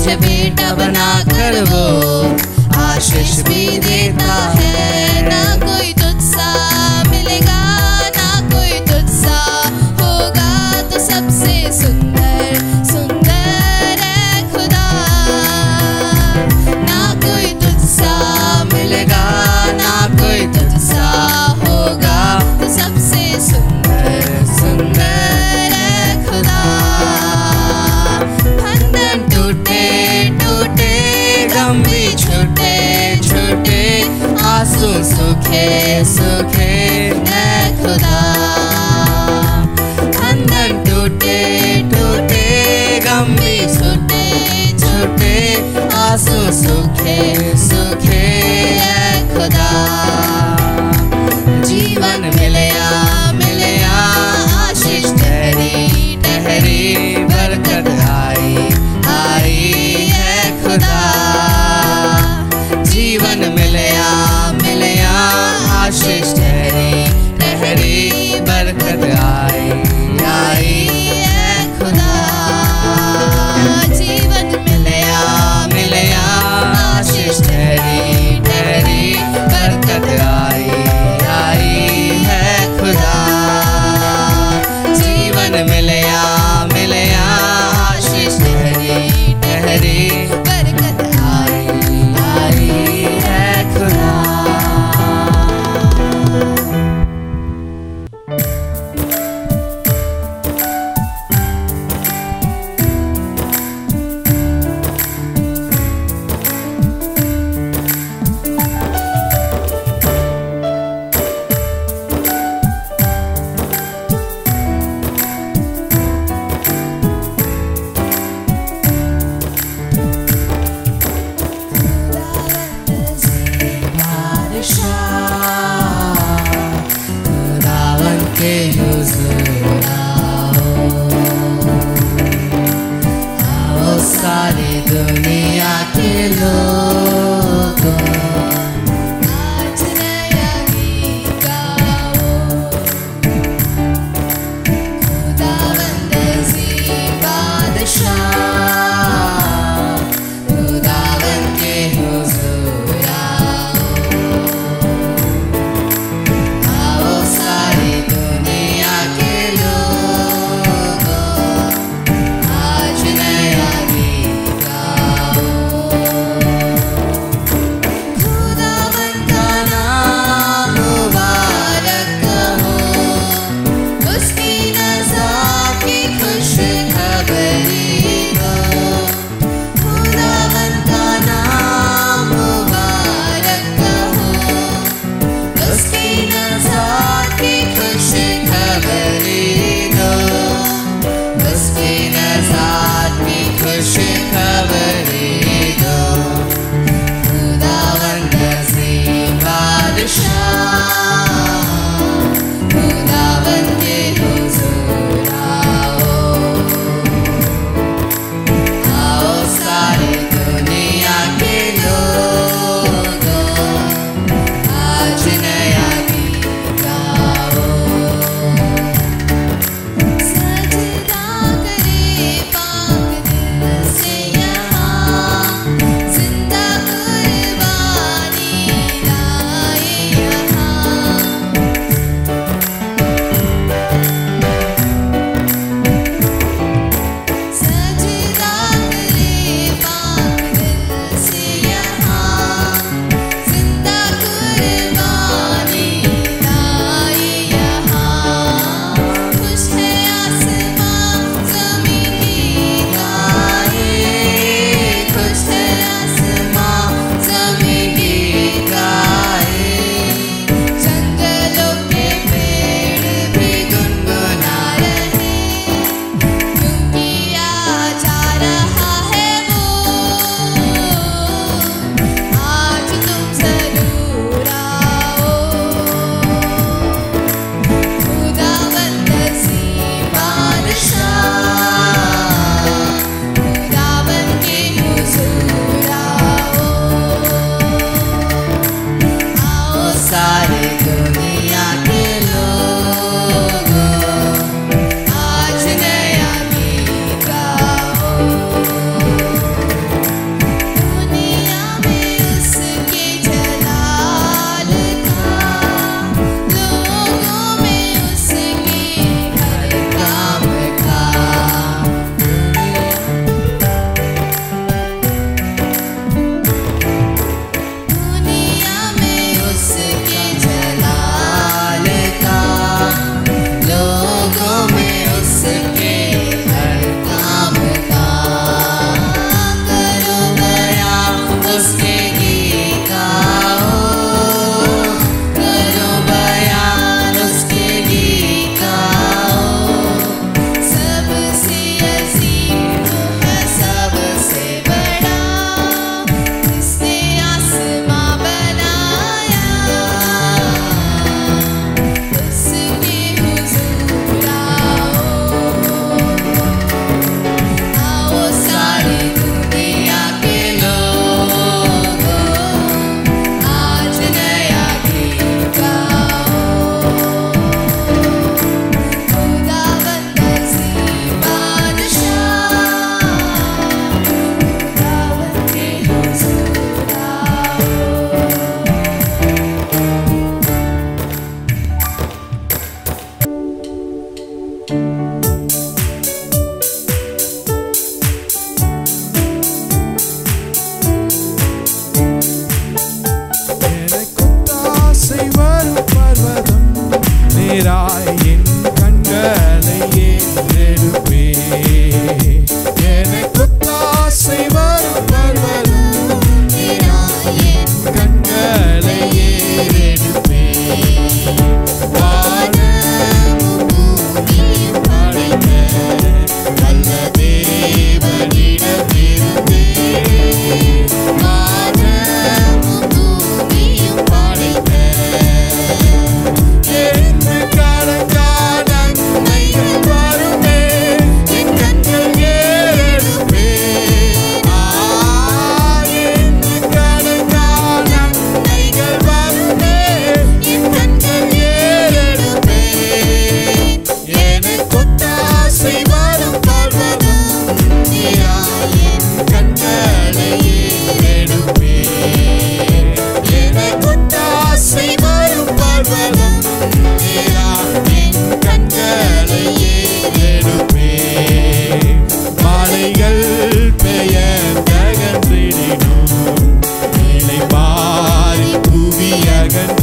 तुझे बेटा बनाकर वो आशीष भी देता है ना कोई तुझसा मिलेगा ना कोई तुझसा होगा तो सबसे सुंदर सुंदर है खुदा ना कोई तुझसा मिलेगा ना कोई तुझसा होगा तो सबसे सुंदर सुंदर है खुदा बंधन टूटे टूटे गम भी छूटे छूटे आंसू सूखे सूखे है खुदा बंधन टूटे टूटे गम भी छूटे छूटे आंसू सूखे सूखे है खुदा जीवन मिलया मिलया आशीष ठहरी ठहरी बरकत आई आई है खुदा जीवन मिलया मिलया आशीष ठहरी ठहरी बरकत आई आई है खुदा जीवन मिलया मिलया आशीष ठहरी ठहरी बरकत आई आई है खुदा जीवन मिलया मिलया आशीष ठहरी ठहरी बरकत आई आई है खुदा खुदावन के हुजूर आओ आओ सारी दुनिया के लोगों आज नया गीत गाओ खुदावंद सी बादशाह खुदावन के हुजूर आओ आओ सारी दुनिया के लोगों आज नया गीत गाओ खुदावन का नाम मुबारक हो उसकी नज़ा की खुश खबरी दो खुदावन का नाम मुबारक हो उसकी नज़ात की खुश खबरी दो उसकी नज़ात की खुश खबरी दो खुदावंद से बादशाह खुदावंद के हुजूर आओ आओ सारी दुनिया के लोगों आज नया गीत गाओ सजदा करे पाक दिल से यहाँ जिंदा कुर्बानी लाए यहाँ सजदा करे पाक दिल से यहाँ जिंदा कुर्बानी लाए यहाँ खुश है आसमां ज़मीन की गायें खुश है आसमां ज़मीन की गायें जंगलों के पेड़ भी गुनगुना रहे क्योंकि आ जा रहा है वो आज तुम जरूर आओ खुदावंद सी बादशाह खुदावन के हुजूर आओ आओ सारी दुनिया के लोगों आज नया गीत गाओ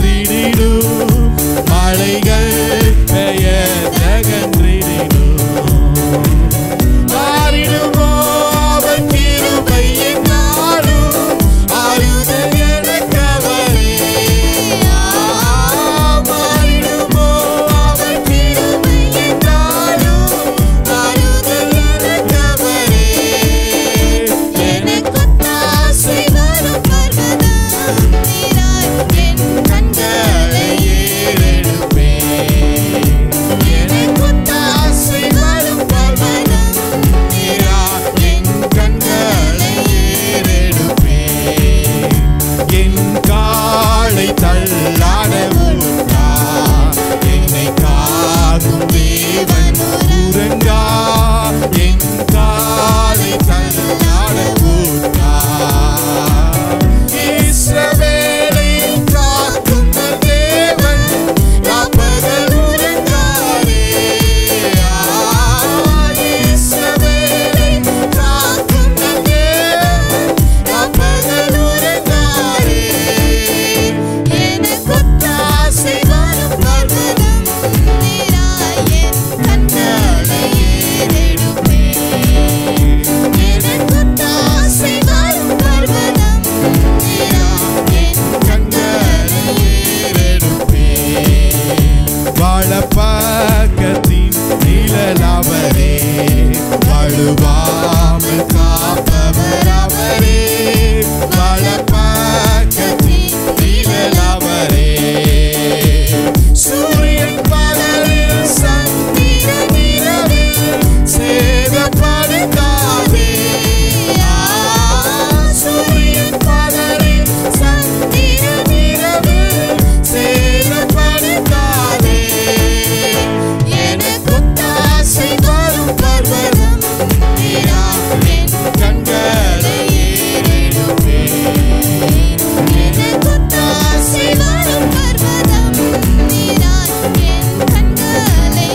தகன்றிடிடும் மலைகள் பெயர் தகன்றிடிடும் மாறிடுமோ அவர் கிருபை என்னாலும் ஆறுதல் எனக்கவரே மாறிடுமோ அவர் கிருபை என்னாலும் ஆறுதல் எனக்கவரே எனக்கொத்தாசை வரும் பர்வதம் நீராய் என் கண்களை ஏறெடுப்பேன் எனக்கொத்தாசை வரும் பர்வதம் நீரா என் கண்களை ஏறெடுப்பேன் என் காலை தள்ளாட ஊட்டா என்னை காக்கும் தேவன் உறங்கா என் காலை தள்ளாட ஊட்டா இஸ்ரவேலை காக்கும் தேவன் ராப்பகல் உறங்காரே இஸ்ரவேலை காக்கும் தேவன் ராப்பகல் உறங்காரே எனக்கொத்தாசை வரும் பர்வதம் நீராய் என் கண்களை ஏறெடுப்பேன் எனக்கொத்தாசை வரும் பர்வதம் நீராய் என் கண்களை ஏறெடுப்பேன் வாழப்பக்கத்தின் நிழலவரே வழுவாமல் காப்பவர் அவரே வாழப்பக்கத்தின் நிழலவரே சூரியன் பகலில் சந்திரன் இரவில் சேதப்படுத்தாதே சூரியன் பகலில் சந்திரன் இரவில் சேதப்படுத்தாதே எனக்கொத்தாசை வரும் பர்வதம் நீராய் என் கண்களை ஏறெடுப்பேன் எனக்கொத்தாசை வரும் பர்வதம் நீராய் என் கண்களை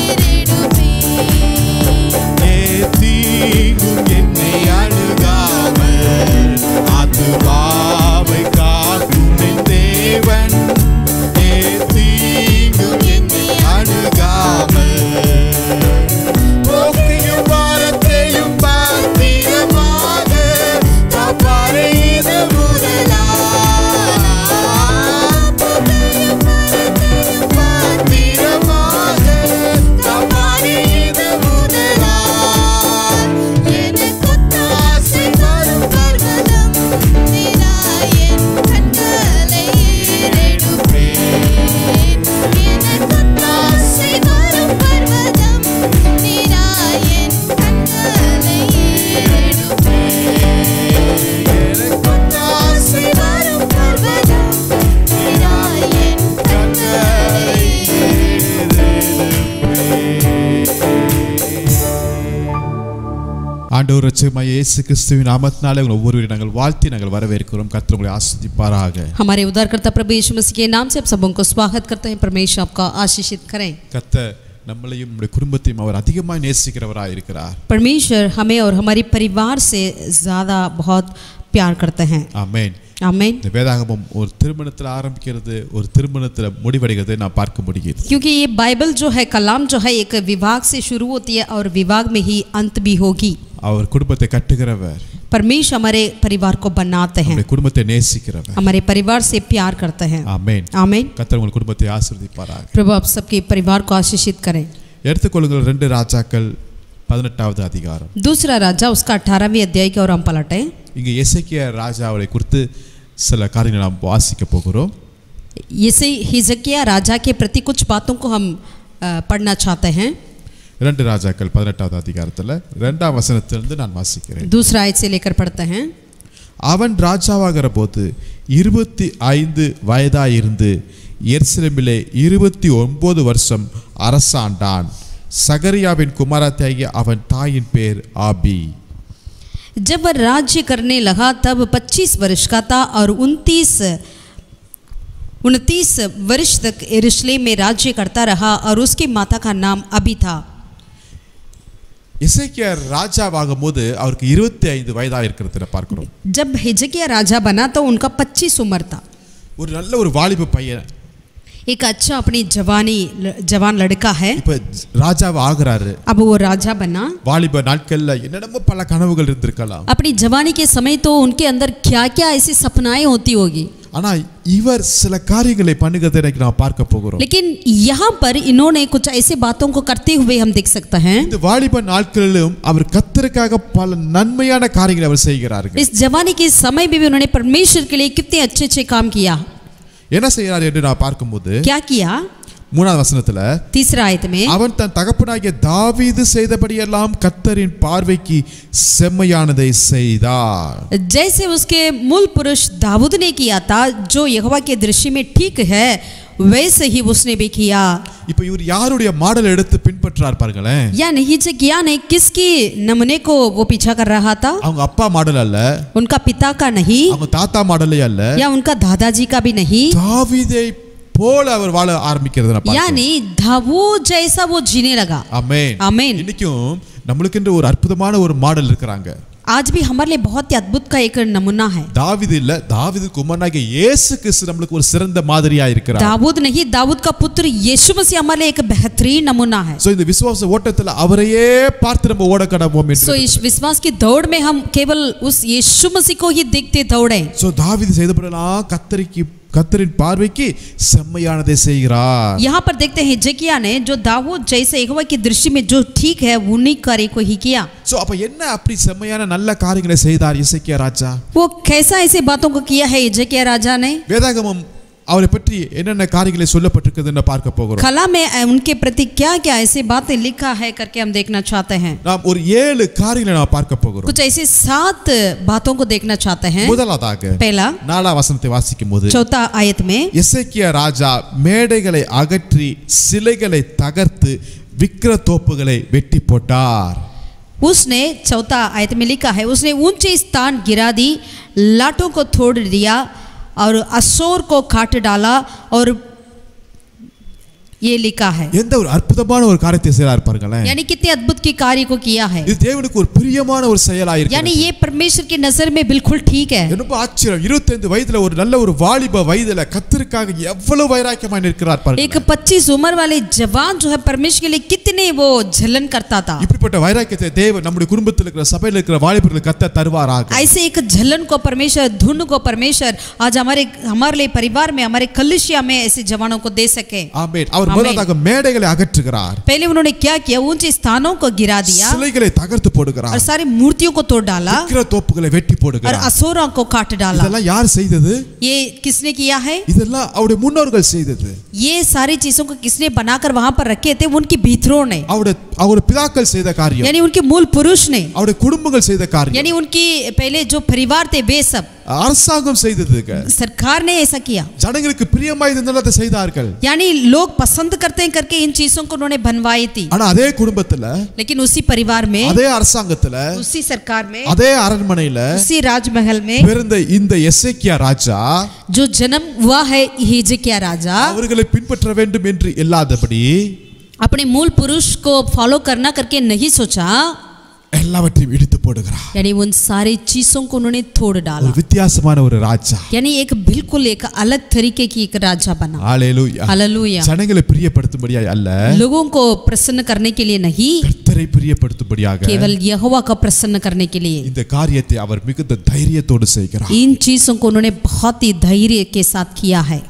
ஏறெடுப்பேன் ஏத்தீங்கும் என்னை அணுகாமல் ஆத்துமாவை காக்கும் என் தேவன் ஏத்தீங்கும் என்னை அணுகாமல் போக்கையும் வாரத்தையும் பத்திரமாக காப்பாரே இது முதலா போக்கையும் வாரத்தையும் பத்திரமாக காப்பாரே இது முதலா எனக்கொத்தாசை வரும் பர்வதம் நீராய் என் கண்களை ஏறெடுப்பேன் எனக்கொத்தாசை வரும் பர்வதம் நீராய் என் கண்களை ஏறெடுப்பேன் எனக்கொத்தாசை வரும் பர்வதம் நீராய் என் கண்களை ஆண்டவர் ரட்சகமாய் இயேசு கிறிஸ்துவின் நாமத்தினாலே உங்கள் ஒவ்வொருவரையும் நாங்கள் வாழ்த்தி நாங்கள் வரவேற்கிறோம் கர்த்தர் உங்களை ஆஸ்வதிப்பாராக हमारे उद्धारकर्ता प्रभु यीशु मसीह के नाम से आप सबों को स्वागत करते हैं परमेश्वर आपका आशीषित करें கர்த்தர் நம்மளையும் நம்முடைய குடும்பத்தையும் அவர் அதிகமாக நேசிக்கிறவராக இருக்கிறார் परमेश्वर हमें और हमारे परिवार से ज़्यादा बहुत प्यार करते हैं ஆமென் आमीन இந்த வேதாகமம் ஒரு திருமணத்தில் ஆரம்பிக்கிறது ஒரு திருமணத்தில் முடிவடைகிறதை நான் பார்க்க முடியுது क्योंकि ये बाइबल जो है कलाम जो है एक विभाग से शुरू होती है और विभाग में ही अंत भी होगी அவர் குடும்பத்தை கட்டுகிறவர் परमेश्वर हमारे परिवार को बनाते हैं நம்முடைய குடும்பத்தை நேசிக்கிறவர் हमारे परिवार से प्यार करते हैं ஆமென் आमीन கர்த்தர் உங்கள் குடும்பத்தை ஆசீர்வதிப்பாராக प्रभु आप सबके परिवार को आशीषित करें எடுத்துக்கொள்ளுங்கள் ரெண்டு ராஜாக்கள் பதினெட்டாவது அதிகாரம் दूसरा राजा उसका अठारहवीं अध्याय की ओर हम पलटें இங்கே எசேக்கியா ராஜாவை குறித்து சில காரியங்களை நாம் வாசிக்க போகிறோம் इसे हिजकिया राजा के प्रति कुछ बातों को हम अ, पढ़ना चाहते हैं இரண்டு ராஜாக்கள் பதினெட்டாவது அதிகாரத்தில் ரெண்டாம் வசனத்திலிருந்து நான் வாசிக்கிறேன் दूसरा आयत से लेकर पढ़ते हैं அவன் ராஜாவாகிற போது இருபத்தி ஐந்து வயதாயிருந்து எருசலேமிலே இருபத்தி ஒன்பது வருஷம் அரசாண்டான் சகரியாவின் குமாரத்தியாகிய அவன் தாயின் பேர் ஆபி जब वह राज्य करने लगा तब 25 वर्ष का था और 29 उनतीस वर्ष तक यरूशलेम में राज्य करता रहा और उसकी माता का नाम अभी था இசைக்கிய ராஜாவாகும் போது அவருக்கு இருபத்தி ஐந்து வயதாக இருக்கிறதுல பார்க்கிறோம் जब हिजकिया राजा बना तो उनका 25 उम्र था ஒரு நல்ல ஒரு வாலிப பையன் एक अच्छा अपनी जवानी जवान लड़का है இப்ப ராஜாவை ஆகுறாரு अब वो राजा बना வாலிப நாட்கள்ல என்னென்னமோ பல கனவுகள் இருந்திருக்கலாம் अपनी जवानी के समय तो उनके अंदर क्या क्या ऐसी सपनाएं होती होगी ஆனா இவர் சில காரியங்களை பண்ணுகிறதை இன்னைக்கு நான் பார்க்க போகிறோம் लेकिन यहाँ पर इन्होंने कुछ ऐसे बातों को करते हुए हम देख सकते हैं இந்த வாலிப நாட்களிலும் அவர் கத்தருக்காக பல நன்மையான காரியங்களை அவர் செய்கிறார்கள் इस जवानी के समय में भी उन्होंने परमेश्वर के लिए कितने अच्छे अच्छे काम किया என்ன செய்கிறார் என்று நான் பார்க்கும்போது क्या किया மூணாவது வசனத்துல तीसरा आयत में அவன் தன் தகப்பனாகிய தாவீது செய்தபடியெல்லாம் கத்தரின் பார்வைக்கு செம்மையானதை செய்தார் जैसे उसके मूल पुरुष दाऊद ने किया था जो यहोवा के दृष्टि में ठीक है वैसे ही उसने भी किया இப்ப இவர் யாருடைய மாடல் எடுத்து பின்பற்றார் பாருங்களேன் या नहीं जो किया नहीं किसकी नमूने को वो पीछा कर रहा था அவங்க அப்பா மாடல் அல்ல उनका पिता का नहीं அவங்க தாத்தா மாடலே அல்ல या उनका दादाजी का भी नहीं தாவீதை போல அவர் வாழ ஆரம்பிக்கிறது நான் பார்க்கிறேன். यानी धावू जैसा वो जीने लगा ஆமென் आमीन இன்னைக்கும் நம்மளுக்கென்று ஒரு அற்புதமான ஒரு மாடல் இருக்கிறாங்க आज भी हमारे लिए बहुत ही अद्भुत का एक नमूना है தாவீது இல்ல தாவீது குமாரனாகிய இயேசு கிறிஸ்து நம்மளுக்கு ஒரு சிறந்த மாதிரியா இருக்கிறார் दाऊद नहीं दाऊद का पुत्र यीशु मसीह हमारे लिए एक बेहतरीन नमूना है சோ இந்த விசுவாச ஓட்டத்துல அவரையே பார்த்து நம்ம ஓட கடவோம் सो என்று इस विश्वास की दौड़ में हम केवल उस यीशु मसीह को ही देखते दौड़े சோ தாவீது செய்தபடியெல்லாம் கத்தரிக்கு கத்தரின் பார்வைக்கு செம்மையானதை செய்கிறார் यहाँ पर देखते हैं जकिया ने जो दाऊद जैसे यहोवा की दृष्टि में जो ठीक है उन्हीं कार्य को ही किया சோ அப்ப என்ன அப்படி செம்மையான நல்ல காரியங்களை செய்தார் இசைக்கியா ராஜா वो कैसा ऐसे बातों को किया है जकिया राजा ने வேதாகமம் அவரை பற்றி என்னென்ன காரியங்களை சொல்லப்பட்டிருக்குதுன்னு பார்க்க போகிறோம் कला में उनके प्रति क्या क्या ऐसी बातें लिखा है करके हम देखना चाहते हैं நாம் ஒரு ஏழு காரியங்களை நாம் பார்க்க போகிறோம் कुछ ऐसी सात बातों को देखना चाहते हैं முதலாவதாக पहला நாலாம் வசனத்தை வாசிக்கும் போது चौथा आयत में எசேக்கியா ராஜா மேடைகளை அகற்றி சிலைகளை தகர்த்து விக்கிர தோப்புகளை வெட்டி போட்டார் उसने चौथा आयत में लिखा है उसने ऊंचे स्थान गिरा दी लाटों को तोड़ दिया और असोर को काट डाला और ये लिखा है எந்த ஒரு அற்புதமான ஒரு காரியத்தை செய்றார் பாருங்களேன் यानी कितने अद्भुत की कार्य को किया है இது தேவனுக்கு ஒரு பிரியமான ஒரு செயலா यानी இருக்கு ये परमेश्वर की नजर में बिल्कुल ठीक है ரொம்ப ஆச்சரியம் இருபத்தைந்து வயதுல ஒரு நல்ல ஒரு வாலிப வயதுல கத்திற்காக எவ்வளவு வைராக்கியமாய் நிற்கிறார் பாருங்க एक 25 उम्र वाले जवान जो है परमेश्वर के लिए कितने वो झलन करता था இப்படிப்பட்ட வைராக்கியத்தை தேவன் நம்முடைய குடும்பத்தில் இருக்கிற சபையில் இருக்கிற வாலிபர்கள் கத்த தருவாராக ऐसे एक झलन को परमेश्वर धुन को परमेश्वर आज हमारे हमारे लिए परिवार में हमारे कलुशिया में ऐसे जवानों को दे सके ஆமென் அவர் ஆமென். முதலாக மேடைகளை அகற்றுகிறார் पहले उन्होंने क्या किया ऊंचे स्थानों को गिरा दिया சிலைகளை தகர்த்து और போடுகிறார் सारी मूर्तियों को तोड़ डाला விக்கிர தோப்புகளை வெட்டி और போடுகிறார் असोरा को काट डाला இதெல்லாம் யார் செய்தது ये किसने किया है இதெல்லாம் அவருடைய முன்னோர்கள் செய்தது ये सारी चीजों को किसने बनाकर वहां पर रखे थे उनकी भीतरों ने அவருடைய அவருடைய பிதாக்கள் செய்த காரியம் यानी उनके मूल पुरुष ने அவருடைய कुடும்பங்கள் செய்த காரியம் यानी उनकी पहले जो परिवार थे वे सब அரசாங்கம் செய்ததுங்க सरकार ने ऐसा किया ஜனங்களுக்கு பிரியமாய் இருந்தாலும் அதை செய்தார்கள் यानी लोग पसंद करते हैं करके इन चीजों को उन्होंने बनवाई थी ஆனா அதே குடும்பத்துல लेकिन उसी परिवार में அதே அரசாங்கத்துல उसी सरकार में அதே அரண்மனையில उसी राजमहल में பிறந்த இந்த எசேக்கியா ராஜா जो जन्म हुआ है हिजकिया राजा அவர்களை பின்பற்ற வேண்டும் என்று இல்லாதபடி अपने मूल पुरुष को फॉलो करना करके नहीं सोचा எல்லாவற்றையும் இடித்து போடுகிறார் यानी उन सारी चीजों को उन्होंने तोड़ डाला ஒரு வித்தியாசமான ஒரு ராஜா यानी एक बिल्कुल एक अलग तरीके की एक राजा बना ஹalleluya हालेलुया ஜனங்களை பிரியப்படுத்தும்படியாய் அல்ல लोगों को प्रसन्न करने के लिए नहीं கர்த்தரை பிரியப்படுத்தும்படியாக केवल यहोवा का प्रसन्न करने के लिए இந்த காரியத்தை அவர் மிகுந்த தைரியத்தோடு செய்கிறார் इन चीजों को उन्होंने बहुत ही धैर्य के साथ किया है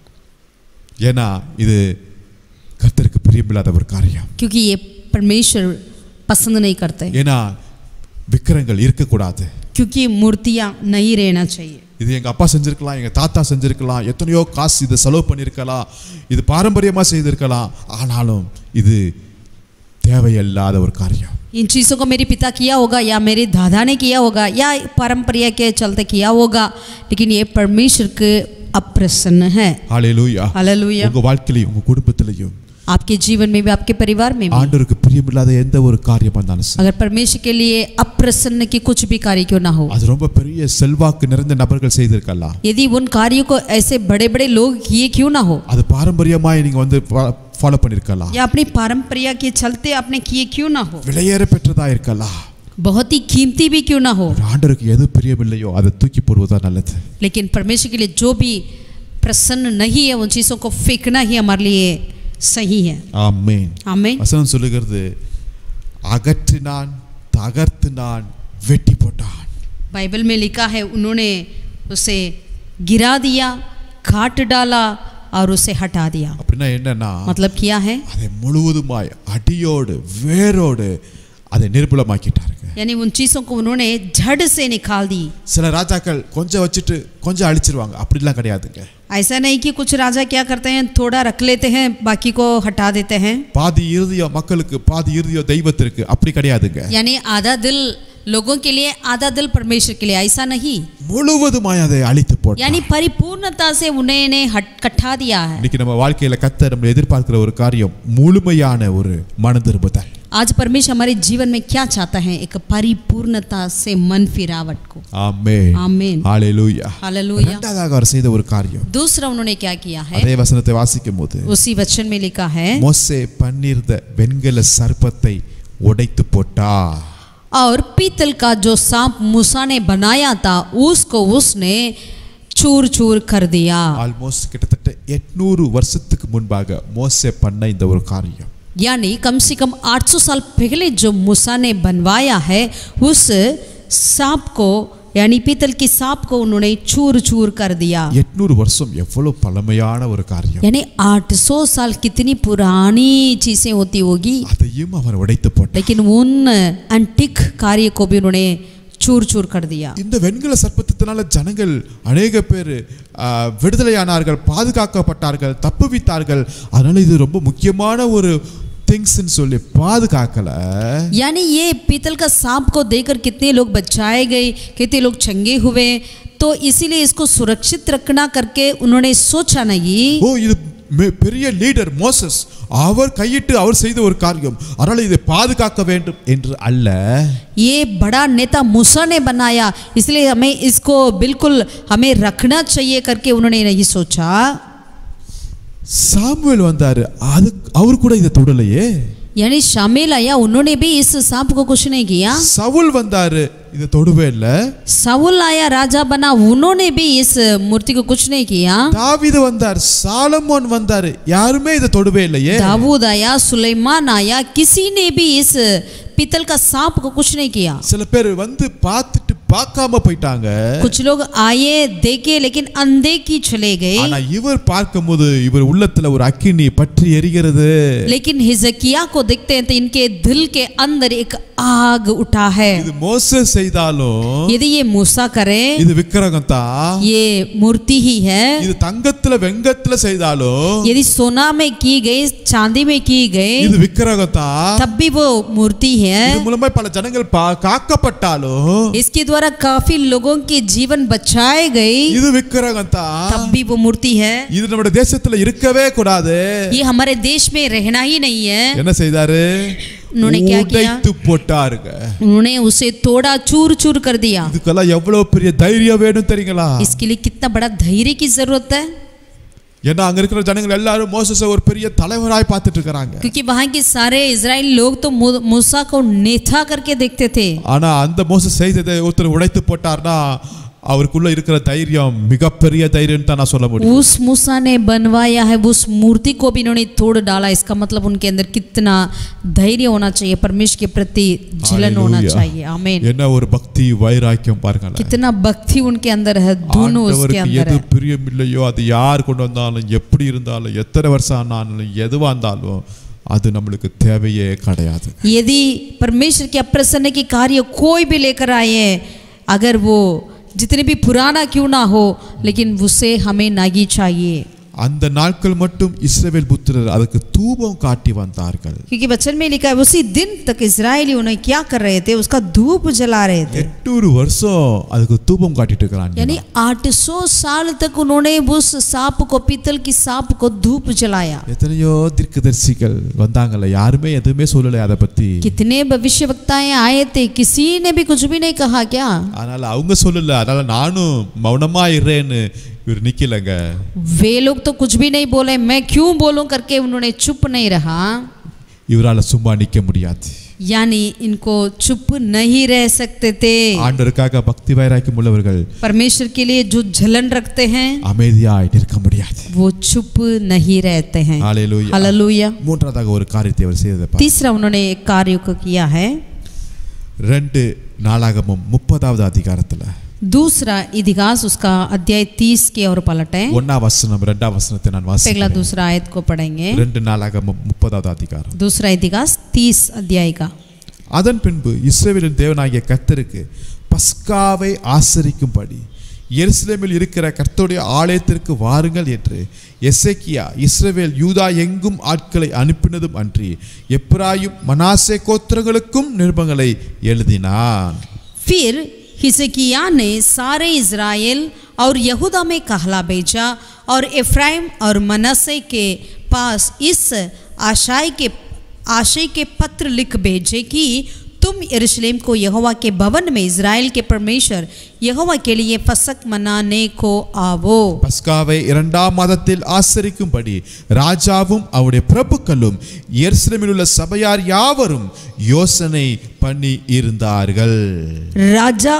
ஏன்னா இது கர்த்தருக்கு பிரியமில்லாத ஒரு காரியம் क्योंकि ये परमेश्वर पसंद नहीं करते ஏன்னா விக்கிரங்கள் இருக்கக்கூடாது क्योंकि मूर्तियां नहीं रहना चाहिए இது எங்க அப்பா செஞ்சிருக்கலாம் எங்க தாத்தா செஞ்சிருக்கலாம் எத்தனையோ காசு இதை செலவு பண்ணியிருக்கலாம் இது பாரம்பரியமா செய்திருக்கலாம் ஆனாலும் இது தேவையில்லாத ஒரு காரியம் इन चीज़ों को मेरे पिता किया होगा या मेरे दादा ने किया होगा या परंपरा के चलते किया होगा लेकिन ये परमेश्वर के अप्रसन्न है ஹalleluya हालेलुया உங்க வாழ்க்கையிலையும் உங்க குடும்பத்திலையும் आपके जीवन में भी आपके परिवार में भी ஆண்டவருக்கு பிரியமில்லாத எந்த ஒரு காரியமா இருந்தாலும் சரி अगर परमेश्वर के लिए अप्रसन्न की कुछ भी कार्य क्यों ना हो அது ரொம்ப பெரிய செல்வாக்கு நிறைந்த நபர்கள் செய்திருக்கலாம் यदि उन कार्यों को ऐसे बड़े बड़े लोग किए क्यों ना हो அது பாரம்பரியமாய் நீங்க வந்து ஃபாலோ பண்ணிருக்கலாம் या अपनी परंपरा के चलते आपने किए क्यों ना हो விலையேற பெற்றதா இருக்கலாம் बहुत ही कीमती भी क्यों ना हो ஆண்டவருக்கு எது பிரியமில்லையோ அதை தூக்கி போடுவதா நல்லது लेकिन परमेश्वर के लिए जो भी प्रसन्न नहीं है उन चीज़ों को फेंकना ही हमारे लिए सही है ஆமென் आमेन வசனம் சொல்லுகிறது அகற்றினான் தகர்த்தினான் வெட்டி போட்டான் बाइबल में लिखा है उन्होंने उसे गिरा दिया काट डाला और उसे हटा दिया அப்படின்னா என்னன்னா मतलब किया है அதை முழுவதுமாய் அடியோடு வேரோடு அதை நிர்பலமாக்கிட்டாருங்க यानी उन चीज़ों को उन्होंने झड़ से निकाल दी சில ராஜாக்கள் கொஞ்சம் வச்சுட்டு கொஞ்சம் அழிச்சிருவாங்க அப்படிலாம் கிடையாதுங்க ऐसा नहीं कि कुछ राजा क्या करते हैं थोड़ा रख लेते हैं बाकी को हटा देते हैं பாதி இறுதியம் மக்களுக்கு பாதி இறுதியம் தெய்வத்திற்கு அப்படி கிடையாதுங்க यानी आधा दिल लोगों के लिए आधा दिल परमेश्वर के लिए ऐसा नहीं முழுவதுமாய் அதை அழித்து போட்டார் यानी परिपूर्णता से उन्हें हट कट्ठा दिया है இன்னைக்கு நம்ம வாழ்க்கையில கத்த நம்ம எதிர்பார்க்கிற ஒரு காரியம் முழுமையான ஒரு மன திரும்புதல் आज परमेश्वर हमारे जीवन में क्या चाहता है एक परिपूर्णता से मन फिरावट को ஆமென் आमीन ஹalleluya हालेलूया இரண்டாவதாக அவர் செய்த ஒரு காரியம் दूसरा उन्होंने क्या किया है அதே வசனத்தை வாசிக்கும் போது उसी वचन में लिखा है மோசே பன்னிருந்த வெண்கல சர்ப்பத்தை உடைத்து போட்டா और पीतल का जो सांप मूसा ने बनाया था उसको उसने चूर चूर कर दिया ஆல்மோஸ்ட் கிட்டத்தட்ட எட்நூறு வருஷத்துக்கு முன்பாக மோசே பண்ண இந்த ஒரு காரியம் यानी कम से कम 800 साल पहले जो मूसा ने बनवाया है उस सांप को यानी पीतल की सांप को उन्होंने चूर चूर कर दिया எட்நூறு வருஷம் எவ்வளவு பழமையான ஒரு காரியம் यानी 800 साल कितनी पुरानी चीजें होती होगी அதையும் அவர் உடைத்து போட்டார் लेकिन उन अंटिक कार्य को भी उन्होंने चूर चूर कर दिया இந்த வெண்கல சர்ப்பத்தினால ஜனங்கள் அநேக பேர் விடுதலையானார்கள் பாதுகாக்கப்பட்டார்கள் தப்புவித்தார்கள் அதனால இது ரொம்ப முக்கியமான ஒரு திங்ஸ்ன்னு சொல்லி பாதுகாக்கல यानी ये पीतल का सांप को देखकर कितने लोग बचाए गए कितने लोग चंगे हुए तो इसीलिए इसको सुरक्षित रखना करके उन्होंने सोचा नहीं ஓ இது மெ- பெரிய லீடர் மோசஸ் அவர் கையிட்டு அவர் செய்த ஒரு காரியம் அதனால இதை பாதுகாக்க வேண்டும் என்று அல்ல ये बड़ा नेता मूसा ने बनाया इसलिए हमें इसको बिल्कुल हमें रखना चाहिए करके उन्होंने नहीं सोचा சாமுவேல் வந்தாரு அது அவர் கூட இதை தொடலையே यानी शामिल आया उन्होंने भी इस सांप को कुछ नहीं किया சவுல் வந்தாரு இதை தொடவே இல்ல साउल आया राजा बना उन्होंने भी इस मूर्ति को कुछ नहीं किया தாவீது வந்தார் சாலமோன் வந்தாரு யாருமே இதை தொடவே இல்லையே दाऊद आया सुलेमान आया किसी ने भी इस पीतल का सांप को कुछ नहीं किया சில பேர் வந்து பார்த்துட்டு பார்க்காம போயிட்டாங்க कुछ लोग आए देखे लेकिन अनदेखी चले गए ஆனா இவர் பார்க்கும்போது இவர் உள்ளத்துல ஒரு அக்கினி பற்றி எரிகிறது लेकिन हिजकिया को देखते हैं तो इनके दिल के अंदर एक आग उठा है இது மோசே செய்தாலும் यदि ये मूसा करे இது விக்கிரகம் தான் ये मूर्ति ही है இது தங்கத்துல வெங்கத்துல செய்தாலும் यदि सोना में की गई चांदी में की गई இது விக்கிரகம் தான் तब भी वो मूर्ति है இது மூலமா பல ஜனங்கள் பா- காக்கப்பட்டாலும் इसके द्वारा काफी लोगों के जीवन बचाए गए இது விக்கிரகம் தான் तब भी वो मूर्ति है இது நம்முடைய தேசத்துல இருக்கவே கூடாது ये हमारे देश में रहना ही नहीं है என்ன செய்தாரு उन्होंने क्या किया? உடைத்து போட்டாருங்க उन्होंने उसे तोड़ा चूर चूर कर दिया இதுக்கெல்லாம் எவ்வளவு பெரிய தைரியம் வேணும் தெரியுங்களா इसके लिए कितना बड़ा धैर्य की जरूरत है ஏன்னா அங்க இருக்கிற ஜனங்கள் எல்லாரும் மோசஸ ஒரு பெரிய தலைவராய் பார்த்துட்டு இருக்கிறாங்க क्योंकि वहां के सारे इजराइल लोग तो मू- मूसा को नेता करके देखते थे ஆனா அந்த மோசஸ் செய்ததை ஒருத்தர் உடைத்து போட்டார்னா அவருக்குள்ள இருக்கிற தைரியம் மிகப்பெரிய தைரியம் தான் நான் சொல்ல முடியும் उस मूसा ने बनवाया है उस मूर्ति को भी इन्होंने तोड़ डाला इसका मतलब उनके अंदर कितना धैर्य होना चाहिए परमेश्वर के प्रति जलन होना Hallelujah. चाहिए आमीन என்ன ஒரு பக்தி வைராக்கியம் பாருங்களேன் कितना भक्ति उनके अंदर है दोनों उसके ஆண்டவருக்கு अंदर எது है பிரியம் இல்லையோ அது யார் கொண்டு வந்தாலும் எப்படி இருந்தாலும் எத்தனை வருஷம் ஆனாலும் எதுவா இருந்தாலும் அது நம்மளுக்கு தேவையே கிடையாது यदि परमेश्वर के अप्रसन्न के कार्य कोई भी लेकर आए अगर वो जितने भी पुराना क्यों ना हो लेकिन उसे हमें नागी चाहिए அந்த நாட்கள் மட்டும் இஸ்ரவேல் புத்திரர் அதுக்கு தூபம் காட்டி வந்தார்கள் क्योंकि वचन में लिखा है उसी दिन तक इसराइली उन्हें क्या कर रहे थे उसका धूप जला रहे थे எட்டூறு வருஷம் அதுக்கு தூபம் காட்டிட்டு இருக்கிறாங்க यानी 800 साल तक उन्होंने उस सांप को पीतल की सांप को धूप जलाया எத்தனையோ தீர்க்கதரிசிகள் வந்தாங்கல்ல யாருமே எதுவுமே சொல்லலை அதை பத்தி कितने भविष्य वक्ताएं आए थे किसी ने भी कुछ भी नहीं कहा क्या அதனால அவங்க சொல்லல அதனால நானும் மௌனமா இருறேன்னு இவர் நிக்கலங்க वे लोग तो कुछ भी नहीं बोले मैं क्यों बोलूं करके उन्होंने चुप नहीं रहा இவரால சும்மா நிக்க முடியாது यानी इनको चुप नहीं रह सकते थे ஆண்டவருக்காக பக்தி வைராக்கியம் உள்ளவர்கள் परमेश्वर के लिए जो जलन रखते हैं அமைதியாய் நிற்க முடியாது वो चुप नहीं रहते हैं ஹalleluya हालेलुया மூன்றாவதாக ஒரு காரியத்தை அவர் செய்ததை பாருங்க. तीसरा उन्होंने एक कार्य को किया है ரெண்டு நாளாகமும் முப்பதாவது அதிகாரத்துல दूसरा इतिहास उसका अध्याय तीस की ओर पलटे ஒன்னா வசனம் ரெண்டாம் வசனத்தை நான் पहला வாசிக்கிறேன் दूसरा आयत को पढ़ेंगे ரெண்டு நாளாகமும் முப்பதாவது அதிகாரம் दूसरा इतिहास तीस अध्याय का அதன் பின்பு இஸ்ரவேலின் தேவனாகிய கர்த்தருக்கு பஸ்காவை ஆசரிக்கும்படி எருசலேமில் இருக்கிற கர்த்தருடைய ஆலயத்திற்கு வாருங்கள் என்று எசேக்கியா இஸ்ரவேல் யூதா எங்கும் ஆட்களை அனுப்பினதும் அன்றி எப்ராயும் மனாசே கோத்திரங்களுக்கும் நிருபங்களை எழுதினான் फिर हिजकिया ने सारे इज़राइल और यहूदा में कहला भेजा और एफ्राइम और मनसे के पास इस आशाय के आशय के पत्र लिख भेजे कि तुम यरूशलेम को यहोवा के भवन में इज़राइल के परमेश्वर यहोवा के लिए फसक मनाने को आवो பஸ்காவை இரண்டாம் மாதத்தில் ஆசரிக்கும்படி ராஜாவும் அவருடைய பிரபுக்களும் எருசலேமில் உள்ள சபையார் யாவரும் யோசனை பண்ணி இருந்தார்கள் राजा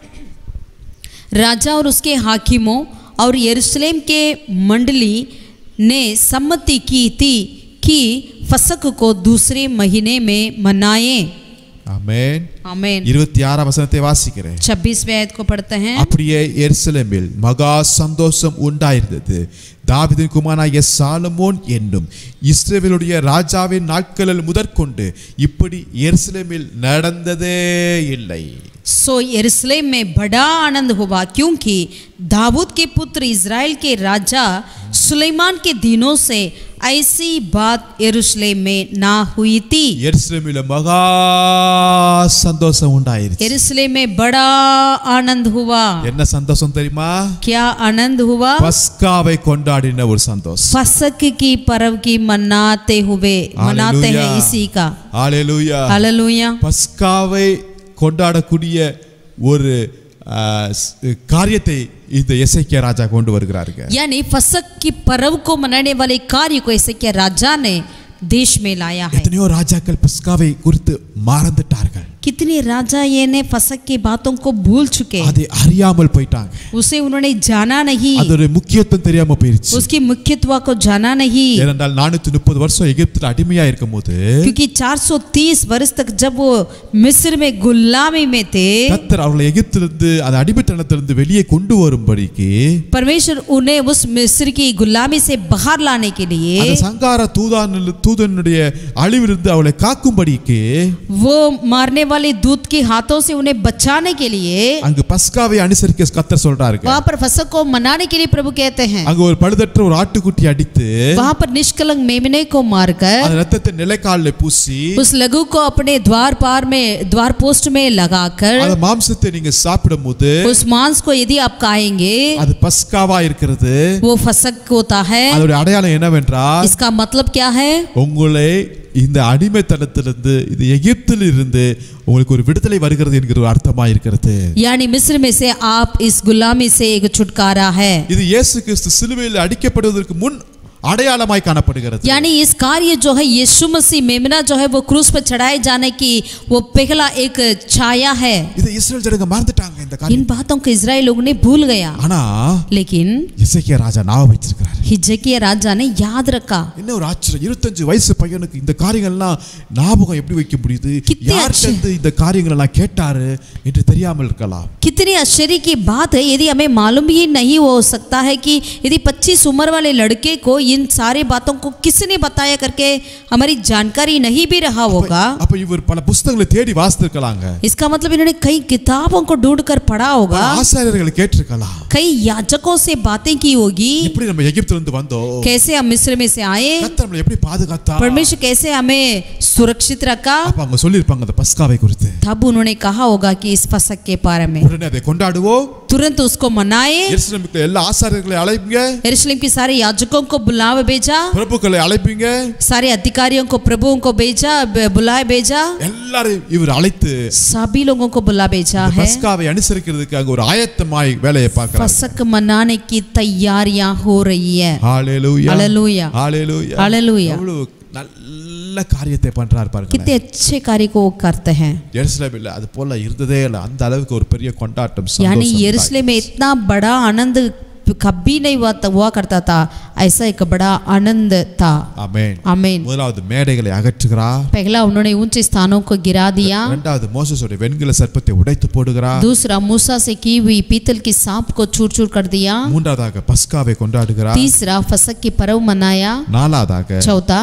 राजा और उसके हाकिमों और यरूशलेम के मंडली ने सम्मति की थी कि फसक को दूसरे महीने में मनाएं ஆமென் आमीन இருபத்தி ஆறாம் வசனத்தை வாசிக்கிறேன் छब्बीसवें आयत को पढ़ते हैं அப்படியே எருசலேமில் மகா சந்தோஷம் உண்டாயிருந்தது தாவீதின் குமாரனாகிய சாலமோன் என்னும் இஸ்ரவேலுடைய ராஜாவின் நாட்களில் முதற்கொண்டு இப்படி எருசலேமில் நடந்ததே இல்லை सो यरूशलेम में बड़ा आनंद हुआ क्योंकि दाऊद के पुत्र इज़राइल के राजा सुलेमान के दिनों से ऐसी बात यरूशलेम में ना हुई थी எருசலேமில் மகா சந்தோஷம் உண்டாயிருச்சு यरूशलेम में बड़ा आनंद हुआ என்ன சந்தோஷம் தெரியுமா क्या आनंद हुआ பஸ்காவை கொண்டாடின ஒரு சந்தோஷம் फसक की पर्व की मनाते हुए मनाते हैं हालेलुया। इसी का ஹalleluya हालेलुया பஸ்காவை கொண்டாடக்கூடிய ஒரு ஆ, ஸ்- காரியத்தை இந்த எசேக்கியா ராஜா கொண்டு வருகிறாருங்க यानी फसक की पर्व को मनाने वाले कार्य को ऐसे क्या राजा ने देश में लाया है எத்தனையோ ராஜாக்கள் பஸ்காவை குறித்து மறந்துட்டார்கள் कितने राजा ये ने फसक की बातों को भूल चुके அதை அறியாமல் போயிட்டாங்க उसे उन्होंने जाना नहीं அதோட முக்கியத்துவம் தெரியாம போயிருச்சு उसकी मुख्यत्व को जाना नहीं ஏனென்றால் நானூத்தி முப்பது வருஷம் எகிப்துல அடிமையா இருக்கும் போது क्योंकि 430 वर्ष तक जब वो मिस्र में गुलामी में थे கத்தர் அவர்களை எகிப்திலிருந்து அந்த அடிமைத்தனத்திலிருந்து வெளியே கொண்டு வரும்படிக்கு परमेश्वर उन्हें उस मिस्र की गुलामी से बाहर लाने के लिए அந்த சங்கார தூதான் தூதனுடைய அழிவிலிருந்து அவளை காக்கும்படிக்கு वो मारने वाले दूत के हाथों से उन्हें बचाने के लिए அங்கு பஸ்காவை அனுசரிக்க கத்தர் சொல்றாருங்க वहां पर फसक को मनाने के लिए प्रभु कहते हैं அங்க ஒரு பழுதற்ற ஒரு ஆட்டுக்குட்டி அடித்து वहां पर निष्कलंक मेमने को मारकर அந்த ரத்தத்தை நிலைக்காலில் பூசி उस लघु को अपने द्वार पार में द्वार पोस्ट में लगाकर அந்த மாம்சத்தை நீங்க சாப்பிடும் போது उस मांस को यदि आप खाएंगे அது பஸ்காவா இருக்கிறது वो फसक होता है அதோட அடையாளம் என்னவென்றால் इसका मतलब क्या है உங்களை இந்த அடிமைத்தனத்திலிருந்து இந்த எகிப்தில் இருந்து உங்களுக்கு ஒரு விடுதலை வருகிறது என்கிற ஒரு அர்த்தமா இருக்கிறது यानी मिस्र में से आप इस गुलामी से एक छुटकारा है இது இயேசு கிறிஸ்து சிலுவையில் அடிக்கப்படுவதற்கு முன் அடையாளமாய் காணப்படுகிறது यानी इस कार्य जो है यीशु मसीह मेमना जो है वो क्रूस पर चढ़ाए जाने की वो पहला एक छाया है இது இஸ்ரேல் ஜனங்க மறந்துட்டாங்க இந்த इन காரியம் बातों को इसराइल लोगों ने भूल गया ஆனா लेकिन இசைக்கிய ராஜா ஞாபகம் வச்சிருக்கிறாரு हिजकिया राजा ने याद रखा என்ன ஒரு ஆச்சரியம் இருபத்தஞ்சு வயசு பையனுக்கு இந்த காரியங்கள்லாம் ஞாபகம் எப்படி வைக்க முடியுது கித்தே யார்கிட்ட अच्छे- இருந்து இந்த காரியங்கள் எல்லாம் கேட்டாரு என்று தெரியாமல் இருக்கலாம் कितनी आश्चर्य की बात है यदि हमें मालूम ही नहीं हो सकता है कि यदि 25 उम्र वाले लड़के को इन सारे बातों को किसने बताया करके हमारी जानकारी नहीं भी रहा होगा அப்ப இவர் பல புஸ்தகங்களை தேடி வாசித்திருக்கலாங்க इसका मतलब इन्होंने कई किताबों को ढूंढ कर पढ़ा பல होगा ஆசாரியர்களை கேட்டிருக்கலாம் कई याजकों से बातें की होगी எப்படி நம்ம எகிப்துல இருந்து வந்தோம் कैसे हम मिस्र में से आए கர்த்தர் நம்மளை எப்படி பாதுகாத்தா परमेश्वर कैसे हमें सुरक्षित रखा அப்ப அவங்க சொல்லியிருப்பாங்க அந்த பஸ்காவை குறித்து तब उन्होंने कहा होगा कि इस फसक के बारे में உடனே அதை கொண்டாடுவோம் तुरंत उसको मनाए எருசலேமுக்கு எல்லா ஆசாரியர்களை அழைப்பீங்க यरूशलेम के सारे याजकों को बुलावे भेजा பிரபுக்களை அழைப்பீங்க सारे अधिकारियों को प्रभुओं को भेजा ब- बुलाए भेजा எல்லாரும் இவர் அழைத்து सभी लोगों को बुला भेजा இந்த है பஸ்காவை அனுசரிக்கிறதுக்கு அங்க ஒரு ஆயத்தமாய் வேலையை பார்க்கிறார் फसक मनाने की तैयारियां हो रही है ஹalleluya Hallelujah. ஹalleluya Hallelujah. எவ்வளவு நல்ல காரியத்தை பண்றாரு பாருங்க कितने अच्छे कार्य को वो करते हैं எருசலேம் இல்ல அது போல இருந்ததே இல்லை அந்த அளவுக்கு ஒரு பெரிய கொண்டாட்டம் यानी சந்தோஷம் यरूशलेम में इतना बड़ा आनंद कभी नहीं हुआ हुआ करता था ऐसा एक बड़ा आनंद था ஆமென் आमीन முதலாவது மேடைகளை அகற்றுகிறா पहला उन्होंने ऊंचे स्थानों को गिरा दिया இரண்டாவது மோசஸோட வெண்கல சர்ப்பத்தை உடைத்து போடுகிறா दूसरा मूसा से की हुई पीतल की सांप को चूर चूर कर दिया மூன்றாவதாக பஸ்காவை கொண்டாடுகிறா तीसरा फसक की पर्व मनाया நாலாவதாக चौथा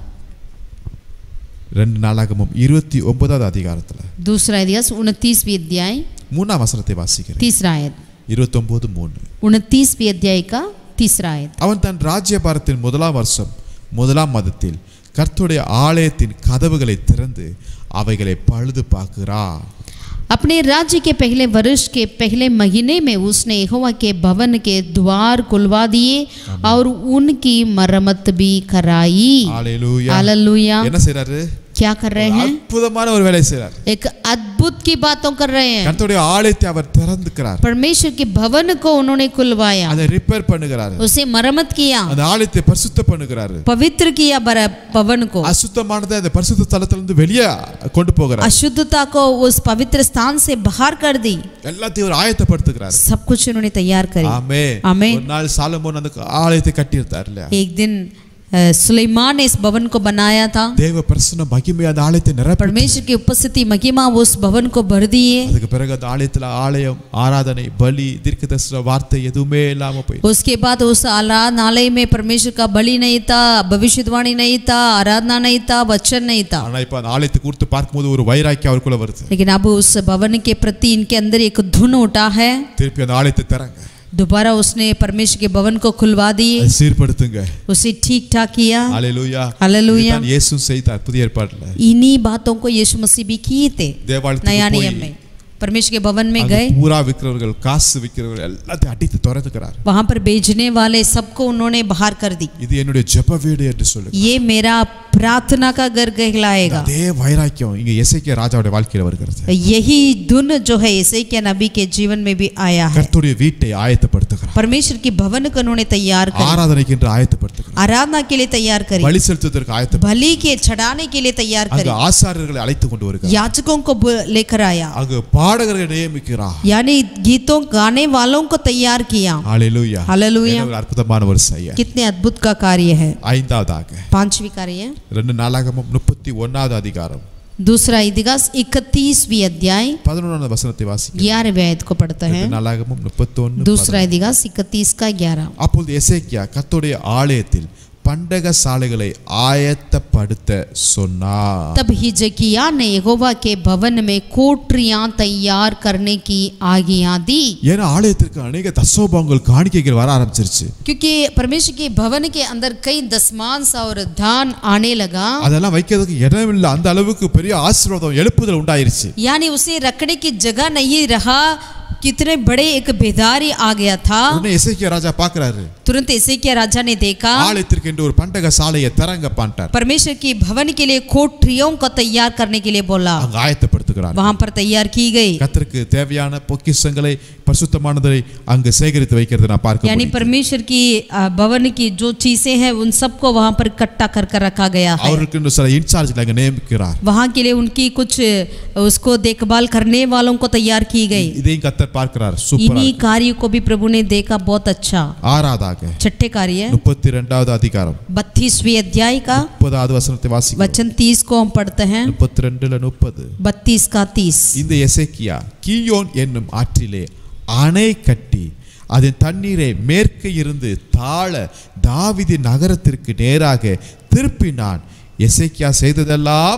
ரெண்டு நாளாகமும் இருபத்தி ஒன்பதாவது அதிகாரத்துல दूसरा इतिहास उनतीसवीं अध्याय மூணாம் வசனத்தை வாசிக்கிறேன் तीसरा आयत இருபத்தொன்பது மூணு उनतीसवीं अध्याय का तीसरा आयत அவன் தன் ராஜ்யபாரத்தின் முதலாம் வருஷம் முதலாம் மாதத்தில் கர்த்தருடைய ஆலயத்தின் கதவுகளை திறந்து அவைகளை பழுது பார்க்கிறா अपने राज्य के पहले वर्ष के पहले महीने में उसने यहोवा के भवन के द्वार खुलवा दिए और उनकी मरम्मत भी कराई ஹalleluya हालेलुया என்ன செய்றாரு क्या कर रहे हैं அற்புதமான ஒரு வேலை செய்றார் एक अद्भुत की बातों कर रहे हैं கர்த்தருடைய ஆலயத்தை அவர் திறந்துக்கிறார் परमेश्वर के भवन को उन्होंने खुलवाया அதை ரிப்பேர் பண்ணுகிறாரு उसे मरम्मत किया அந்த ஆலயத்தை பரிசுத்த பண்ணுகிறாரு पवित्र किया बर- भवन को அசுத்தமானதை அந்த பரிசுத்த ஸ்தலத்திலிருந்து வெளியே கொண்டு போகிறார் अशुद्धता को उस पवित्र स्थान से बाहर कर दी எல்லாத்தையும் ஒரு ஆயத்தப்படுத்துகிறார் सब कुछ उन्होंने तैयार करी ஆமே ஆமென். ஒரு நாள் சாலமோன் அந்த ஆலயத்தை கட்டியிருந்தார் இல்லையா एक दिन अ, सुलेमान ने इस भवन को बनाया था தேவ பிரசன்ன மகிமை அந்த ஆலயத்தை நிரப்பி परमेश्वर की उपस्थिति महिमा उस भवन को भर दिए அதுக்கு பிறகு அந்த ஆலயத்துல ஆலயம் ஆராதனை பலி தீர்க்கதரிசன வார்த்தை எதுவுமே இல்லாம போய் उसके बाद उस आराधनालय में परमेश्वर का बलि नहीं था भविष्यवाणी नहीं था आराधना नहीं था वचन नहीं था ஆனா இப்ப அந்த ஆலயத்தை குறித்து பார்க்கும்போது ஒரு வைராக்கியம் அவருக்குள்ள வருது लेकिन अब उस भवन के प्रति इनके अंदर एक धुन उठा है திருப்பி அந்த ஆலயத்தை திறங்க दोबारा उसने परमेश्वर के भवन को खुलवा दिए அதை சீர்படுத்துங்க उसे ठीक ठाक किया ஹalleluya हालेलुया இதுதான் இயேசு செய்தார் புதிய ஏற்பாடுல इन्हीं बातों को यीशु मसीह भी किए थे नया தேவாலயத்துக்கு नियम போய் में परमेश्वर के भवन में அங்க गए பூரா விற்கிறவர்கள் காசு விற்கிறவர்கள் எல்லாத்தையும் அடித்து துரத்துக்கிறார் वहां पर बेचने वाले सबको उन्होंने बाहर कर दी இது என்னுடைய ஜெப வீடு என்று சொல்லுங்க ये मेरा प्रार्थना का घर कहलाएगा அதே வைராக்கியம் இங்க எசேக்கியா ராஜாவுடைய வாழ்க்கையில வருகிறது यही धुन जो है इसे क्या नबी के जीवन में भी आया है கர்த்தருடைய வீட்டை ஆயத்தப்படுத்துகிறார் परमेश्वर की भवन को उन्होंने तैयार कर ஆராதனைக்கு என்று ஆயத்தப்படுத்துகிறார் आराधना के लिए तैयार करी பலி செலுத்துவதற்கு ஆயத்தப்படுத்த बलि के चढ़ाने के लिए तैयार அங்கு करी ஆசாரியர்களை அழைத்து கொண்டு வருகிறார் याचकों को बु- लेकर आया அங்கு பாடகர்களை நியமிக்கிறார் यानी गीतों गाने वालों को तैयार किया ஹalleluya हालेलुया என்ன ஒரு அற்புதமான ஒரு செயல் कितने अद्भुत का कार्य है ஐந்தாவதாக पांचवी कार्य है ரெண்டு நாளாகமும் முப்பத்தி ஒன்னாவது அதிகாரம் दूसरा इतिहास इकतीसवीं अध्याय பதினொன்றாவது வசனத்தை வாசிக்க ग्यारहवें आयत को पढ़ते हैं ரெண்டு நாளாகமும் முப்பத்தொன்னு दूसरा इतिहास इकतीस का ग्यारह அப்பொழுது எசேக்கியா கர்த்தருடைய ஆலயத்தில் பண்டக சாலைகளை ஆயத்தப்படுத்த சொன்னார் तब हिजकिया ने यहोवा के भवन में कोठरियां तैयार करने की आज्ञा दी ஏன்னா ஆலயத்திற்கு அநேக தசோபாங்கள் காணிக்கைகள் வர ஆரம்பிச்சிருச்சு क्योंकि परमेश्वर के भवन के अंदर कई दसमांश और दान आने लगा அதெல்லாம் வைக்கிறதுக்கு இடம் இல்லை அந்த அளவுக்கு பெரிய ஆசீர்வாதம் எழுப்புதல் உண்டாயிருச்சு यानी उसे रखने की जगह नहीं रहा कितने बड़े एक बेदारी आ गया था உடனே எசேக்கியா ராஜா பார்க்கறாரு तुरंत ऐसे क्या राजा ने देखा ஆலயத்திற்கு என்று ஒரு பண்டக சாலையை திறங்க பாண்டார் परमेश्वर की भवन के लिए कोठरियों को तैयार करने के लिए बोला அங்க ஆயத்தப்படுத்துகிறார் वहां पर तैयार की गई கர்த்தருக்கு தேவையான பொக்கிஷங்களை பரிசுத்தமானதை அங்கு சேகரித்து வைக்கிறது நான் பார்க்க यानी முடியும். परमेश्वर की आ, भवन की जो चीजें हैं उन सबको वहां पर इकट्ठा कर कर रखा गया है அவருக்கு இன்னும் சில இன்சார்ஜ்களை அங்க நியமிக்கிறார் वहां के लिए उनकी कुछ उसको देखभाल करने वालों को तैयार की गई இதையும் கர்த்தர் பார்க்கிறார் சூப்பரா इन्हीं कार्य को भी प्रभु ने देखा बहुत अच्छा ஆறாவதாக छठे कार्य முப்பத்தி ரெண்டாவது அதிகாரம் बत्तीसवीं अध्याय का முப்பதாவது வசனத்தை வாசிக்கிறோம் वचन तीस को हम पढ़ते हैं முப்பத்தி ரெண்டுல முப்பது बत्तीस का तीस இந்த எசேக்கியா கீயோன் என்னும் ஆற்றிலே அணை கட்டி அதன் தண்ணீரை மேற்கே இருந்து தாழ தாவிதி நகரத்திற்கு நேராக திருப்பினான் எசேக்கியா செய்ததெல்லாம்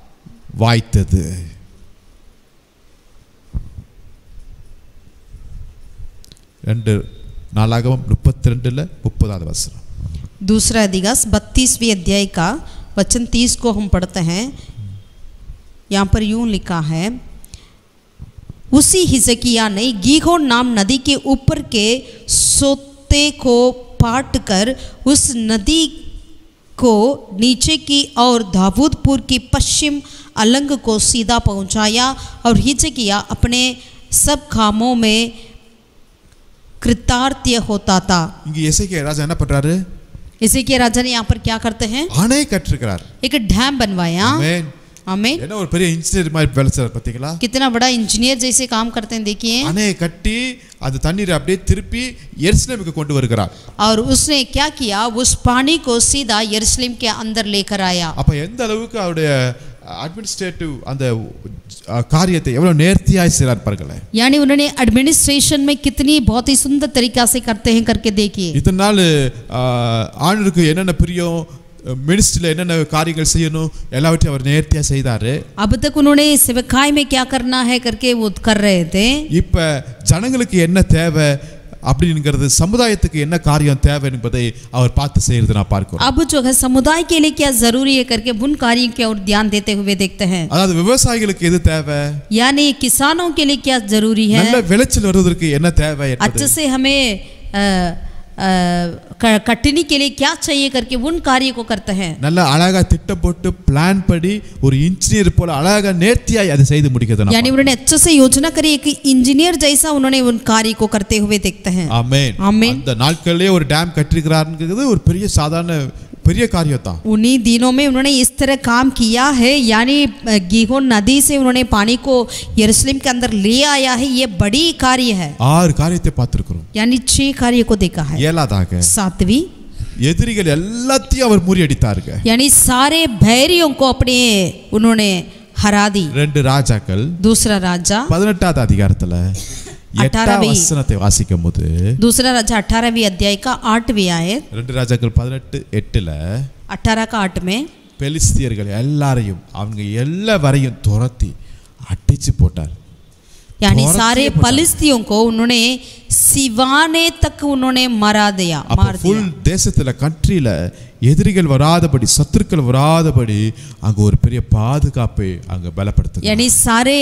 வாய்த்தது ரெண்டு நாளாகவும் முப்பத்தி ரெண்டுல முப்பதாவது வசனம் दूसरा दिवस बत्तीसवीं अध्याय का वचन तीस को हम पढ़ते हैं यहाँ पर यूं लिखा है उसी हिजकिया ने गीहोन नाम नदी के ऊपर के सोते को पाट कर उस नदी को नीचे की और दाऊदपुर की पश्चिम अलंग को सीधा पहुंचाया और हिजकिया अपने सब कामों में कृतार्थ्य होता था இங்க எசேக்கியா ராஜா என்ன பண்றாரு इसी राजा ने यहाँ पर क्या करते हैं அணை கட்டிருக்கிறார் एक डैम बनवाया ஆமென். हमें என்ன ஒரு பெரிய இன்ஜினியர் மாதிரி வேலை செய்றார் பாத்தீங்களா कितना बड़ा इंजीनियर जैसे काम करते हैं देखिए அணையை கட்டி அந்த தண்ணீரை அப்படியே திருப்பி எருசலேமுக்கு கொண்டு வருகிறார் और उसने क्या किया उस पानी को सीधा यरूशलेम के अंदर लेकर आया அப்ப எந்த அளவுக்கு அவருடைய அட்மினிஸ்ட்ரேட்டிவ் அந்த அஹ், காரியத்தை எவ்வளவு நேர்த்தியாய் செய்றார் பாருங்களேன் यानी उन्होंने एडमिनिस्ट्रेशन में कितनी बहुत ही सुंदर तरीका से करते हैं करके देखिए இத்தனை நாள் அஹ், ஆண்டவருக்கு என்னென்ன பிரியம் மினிஸ்ட்ரியில் என்னென்ன காரியங்கள் செய்யணும் எல்லாவற்றையும் அவர் நேர்த்தியா செய்தாரு अब तक उन्होंने सेवकाई में क्या करना है करके वो कर रहे थे இப்ப ஜனங்களுக்கு என்ன தேவை அப்படிங்கிறது சமுதாயத்துக்கு என்ன காரியம் தேவை என்பதை அவர் பார்த்து செய்யறது நான் பார்க்கிறோம் अब जो है समुदाय के लिए क्या जरूरी है करके उन कार्यों की ओर ध्यान देते हुए देखते हैं அதாவது விவசாயிகளுக்கு எது தேவை यानी किसानों के लिए क्या जरूरी है நல்ல விளைச்சல் வருவதற்கு என்ன தேவை என்பது अच्छे से हमें अ, अ, क- कटनी के लिए क्या चाहिए करके उन कार्य को करते हैं நல்ல அழகா திட்டம் போட்டு பிளான் படி ஒரு இன்ஜினியர் போல அழகா நேர்த்தியாய் அதை செய்து முடிக்கிறது நான் यानी उन्होंने अच्छे से योजना करी एक इंजीनियर जैसा उन्होंने उन कार्य को करते हुए देखते हैं ஆமென் ஆமென். அந்த நாட்கள்லயே ஒரு டேம் கட்டிருக்கிறாருங்கிறது ஒரு பெரிய சாதாரண பெரிய காரியம் தான் उन्हीं दिनों में उन्होंने इस तरह काम किया है यानी अ, गीहोन नदी से उन्होंने पानी को यरूशलेम के अंदर ले आया है ये बड़ी कार्य है ஆறு காரியத்தை பார்த்திருக்கிறோம் यानी छह कार्य को देखा है ஏழாதாக सातवीं எதிரிகள் எல்லாத்தையும் அவர் முறியடித்தாருங்க यानी सारे भैरियों को अपने उन्होंने हरा दी ரெண்டு ராஜாக்கள் दूसरा राजा பதினெட்டாவது அதிகாரத்துல எட்டாம் அட்டாரவை. வசனத்தை வாசிக்கும் போது दूसरा राजा अठारहवीं अध्याय का आठवीं आयत ரெண்டு ராஜாக்கள் பதினெட்டு எட்டுல अठारह का आठ में பெலிஸ்தியர்கள் எல்லாரையும் அவங்க எல்லா வரையும் துரத்தி அடிச்சு போட்டார் यानी औरत सारे से पता- फलिस्तियों को उन्होंने सिवाने तक उन्होंने मरा दिया அப்ப मार दिया ஃபுல் தேசத்துல கண்ட்ரியில எதிரிகள் வராதபடி சத்துருக்கள் வராதபடி அங்க ஒரு பெரிய பாதுகாப்பை அங்க பலப்படுத்துங்க यानी सारे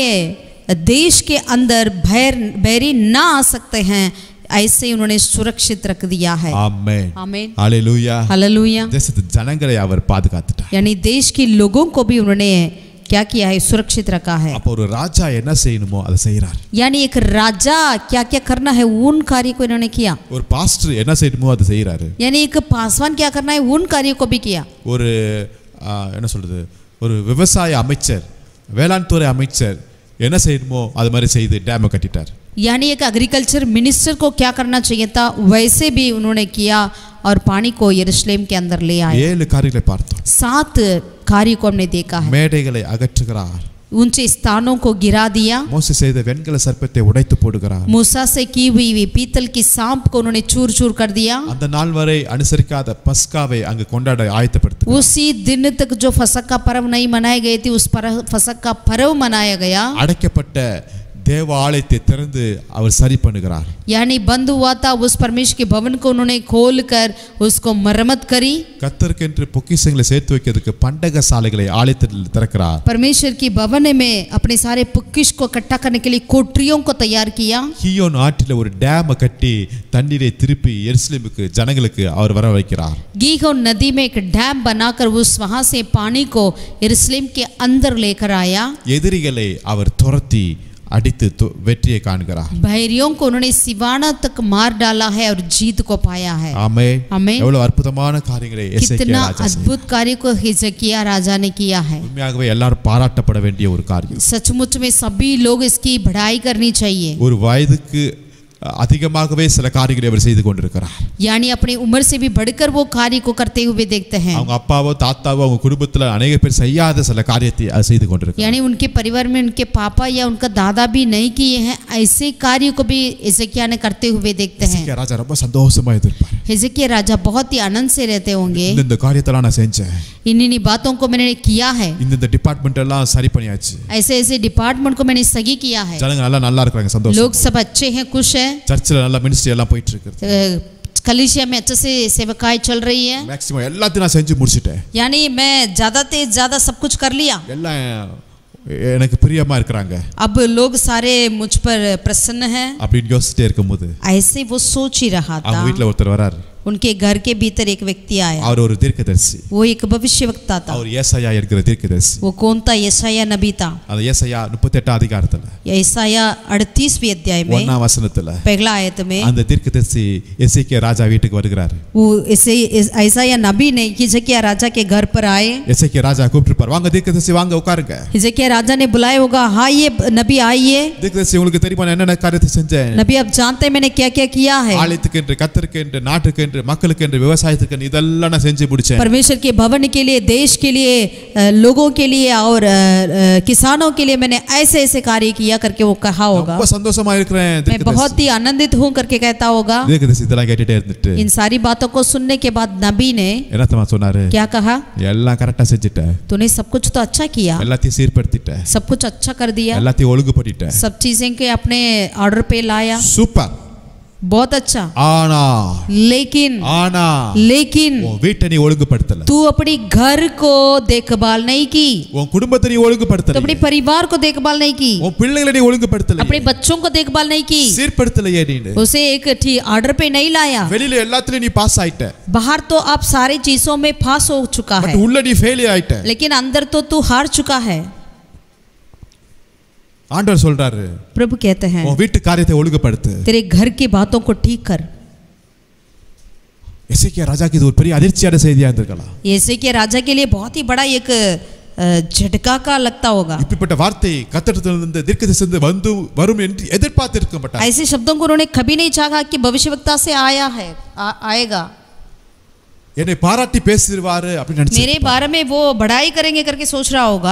देश के अंदर भैर बैरी ना आ सकते हैं ऐसे उन्होंने सुरक्षित रख दिया है ஆமென் आमीन ஹalleluya हालेलुया தேசத்து ஜனங்களை அவர் பாதுகாத்துட்டார் यानी देश के लोगों को भी उन्होंने क्या किया है सुरक्षित रखा है அப்போ ஒரு ராஜா என்ன செய்யணுமோ அதை செய்யறார் यानी एक राजा क्या क्या करना है उन कार्य को इन्होंने किया ஒரு பாஸ்டர் என்ன செய்யணுமோ அதை செய்யறாரு यानी एक पासवान क्या करना है उन कार्यों को भी किया ஒரு ஆ, என்ன சொல்றது ஒரு விவசாய அமைச்சர் வேளாண் துறை அமைச்சர் என்ன செய்யணுமோ அது மாதிரி செய்து டேமை கட்டிட்டார் यानी एक एग्रीकल्चर मिनिस्टर को क्या करना चाहिए था वैसे भी उन्होंने किया और पानी को यरूशलेम के अंदर ले आए ஏழு காரியங்களை பார்த்தோம் सात कार्य को हमने देखा है மேடைகளை அகற்றுகிறார் ऊंचे स्थानों को गिरा दिया மோசே செய்த வெண்கல சர்ப்பத்தை உடைத்து போடுகிறார் मूसा से की हुई हुई पीतल की सांप को उन्होंने चूर चूर कर दिया அந்த நாள் வரை அனுசரிக்காத பஸ்காவை அங்கு கொண்டாட ஆயத்தப்படுத்து उसी दिन तक जो फसक का पर्व नहीं मनाए गए थे उस पर फसक का पर्व मनाया गया அடைக்கப்பட்ட தேவ ஆலயத்தை திறந்து அவர் சரி பண்ணுகிறார் यानी बंद हुआ था उस परमेश्वर के भवन को उन्होंने खोल कर उसको मरम्मत करी கத்தருக்கென்று பொக்கிஷங்களை சேர்த்து வைக்கிறதுக்கு பண்டக சாலைகளை ஆலயத்தில் திறக்கிறார் परमेश्वर की भवन में अपने सारे पुक्किश को इकट्ठा करने के लिए कोठरियों को तैयार किया ஹியோன் ஆற்றில் ஒரு டேமை கட்டி தண்ணீரை திருப்பி எருசலேமுக்கு ஜனங்களுக்கு அவர் வர வைக்கிறார் गीहो नदी में एक डैम बनाकर उस वहां से पानी को यरूशलेम के अंदर लेकर आया எதிரிகளை அவர் துரத்தி அடித்து து- வெற்றியை காண்கிறார் भैरियों को उन्होंने सिवाना तक मार डाला है और जीत को पाया है ஆமே ஆமென். எவ்வளவு அற்புதமான காரியங்களை எசேக்கியா कितना ராஜா செய்தார். अद्भुत कार्य को हिजकिया राजा ने किया है உண்மையாகவே எல்லாரும் பாராட்டப்பட வேண்டிய ஒரு காரியம் सचमुच में सभी लोग इसकी बढ़ाई करनी चाहिए ஒரு வயதுக்கு அதிகமாகவே சில காரியங்களை அவர் செய்து கொண்டிருக்கிறார் यानी अपनी उम्र से भी बढ़कर वो कार्य को करते हुए देखते हैं அவங்க अப்பாவோ தாத்தாவோ அவங்க குடும்பத்துல அநேக பேர் செய்யாத சில காரியத்தை அவர் செய்து கொண்டிருக்கிறார் यानी उनके परिवार में उनके पापा या उनका दादा भी नहीं किए हैं ऐसे कार्य को भी हिजकिया ने करते हुए देखते हैं எசேக்கியா ராஜா ரொம்ப சந்தோஷமா இருந்திருப்பார் हिजकिया राजा बहुत ही आनंद से रहते होंगे இந்த இந்த காரியத்தெல்லாம் நான் செஞ்சேன் इन इन बातों को मैंने किया है இந்த இந்த டிபார்ட்மெண்ட் எல்லாம் சரி பண்ணியாச்சு ऐसे ऐसे डिपार्टमेंट को मैंने सही किया है ஜனங்க நல்லா நல்லா இருக்கிறாங்க சந்தோஷம் लोग सब अच्छे हैं खुश हैं சர்ச்சில் நல்லா மினிஸ்ட்ரி எல்லாம் போயிட்டு இருக்கு अ, कलीसिया में अच्छे से सेवकाई चल रही है மேக்ஸிமம் எல்லாத்தையும் நான் செஞ்சு முடிச்சிட்டேன் यानी मैं ज़्यादा से ज़्यादा सब कुछ कर लिया எல்லாம் எனக்கு பிரியமா இருக்கிறாங்க अब लोग सारे मुझ पर प्रसन्न हैं அப்படின்னு யோசிச்சுட்டே இருக்கும்போது ऐसे वो सोच ही रहा அவங்க था வீட்டில் ஒருத்தர் வராரு उनके घर के भीतर एक व्यक्ति आया அவர் ஒரு தீர்க்கதரிசி वो एक भविष्यवक्ता था அவர் ஏசாயா இருக்கிற தீர்க்கதரிசி वो कौन था यशाया नबी था அந்த ஏசாயா முப்பத்தெட்டாம் அதிகாரத்துல यशाया अड़तीसवीं अध्याय में ஒன்னாம் வசனத்துல पहला आयत में அந்த தீர்க்கதரிசி எசேக்கியா ராஜா வீட்டுக்கு வருகிறாரு वो ऐसे ऐसाया नबी ने हिजकिया राजा के घर पर आए எசேக்கியா ராஜா கூப்பிட்டுருப்பார் வாங்க தீர்க்கதரிசி வாங்க உட்காருங்க हिजकिया राजा ने बुलाया होगा हाँ ये नबी आइए தீர்க்கதரிசி உங்களுக்கு தெரியுமா நான் என்னென்ன காரியத்தை செஞ்சேன் नबी अब जानते हैं मैंने क्या क्या किया है ஆலயத்துக்கு என்று கத்தருக்கு என்று நாட்டுக்கு என்று மக்களுக்கு என்று விவசாயத்துக்கு என்று இதெல்லாம் நான் செஞ்சு முடிச்சேன் परमेश्वर के भवन के लिए देश के लिए अ, लोगों के लिए और अ, अ, किसानों के लिए मैंने ऐसे ऐसे कार्य किया करके वो कहा होगा ரொம்ப சந்தோஷமா இருக்கிறேன் मैं தீர்க்கதரிசி. बहुत ही आनंदित हूँ करके कहता होगा தீர்க்கதரிசி இதெல்லாம் கேட்டுட்டே இருந்துட்டு इन सारी बातों को सुनने के बाद नबी ने என்னத்தமா சொன்னாரு क्या कहा எல்லாம் கரெக்டா செஞ்சுட்டேன் तूने सब कुछ तो अच्छा किया எல்லாத்தையும் சீர்படுத்திட்டேன் सब कुछ अच्छा कर दिया எல்லாத்தையும் ஒழுங்குபடுத்திட்டேன் सब चीजें के अपने ऑर्डर पे लाया சூப்பர் बहुत अच्छा ஆனா लेकिन ஆனா लेकिन உன் வீட்டை நீ ஒழுங்குபடுத்தல तू अपनी घर को देखभाल नहीं की உன் குடும்பத்தை நீ तो ஒழுங்குபடுத்தல अपने परिवार को देखभाल नहीं की உன் பிள்ளைகளை நீ ஒழுங்குபடுத்தல अपने बच्चों को देखभाल नहीं की சீர்படுத்தலையே நீ उसे एक ठी ऑर्डर पे नहीं लाया வெளியில எல்லாத்துலயும் நீ பாஸ் ஆயிட்ட बाहर तो आप सारी चीजों में पास हो चुका பட் है உள்ள நீ ஃபெயிலியர் ஆயிட்ட लेकिन अंदर तो तू हार चुका है ஆண்டவர் சொல்றாரு प्रभु कहते हैं உன் வீட்டு காரியத்தை ஒழுங்குபடுத்து तेरे घर की बातों को ठीक कर எசேக்கியா ராஜாக்கு இது ஒரு பெரிய அதிர்ச்சியான செய்தியா இருந்திருக்கலாம் ऐसे के राजा के लिए बहुत ही बड़ा एक अ, झटका का लगता होगा இப்படிப்பட்ட வார்த்தை கத்தடத்திலிருந்து தீர்க்கதரிசியிலிருந்து வந்து வரும் என்று எதிர்பார்த்து இருக்க மாட்டார் ऐसे शब्दों को उन्होंने कभी नहीं चाहा कि भविष्यवक्ता से आया है आ, आएगा என்னை பாராட்டி பேசிடுவாரு அப்படின்னு நினைச்சு मेरे बारे में वो बढ़ाई करेंगे करके सोच रहा होगा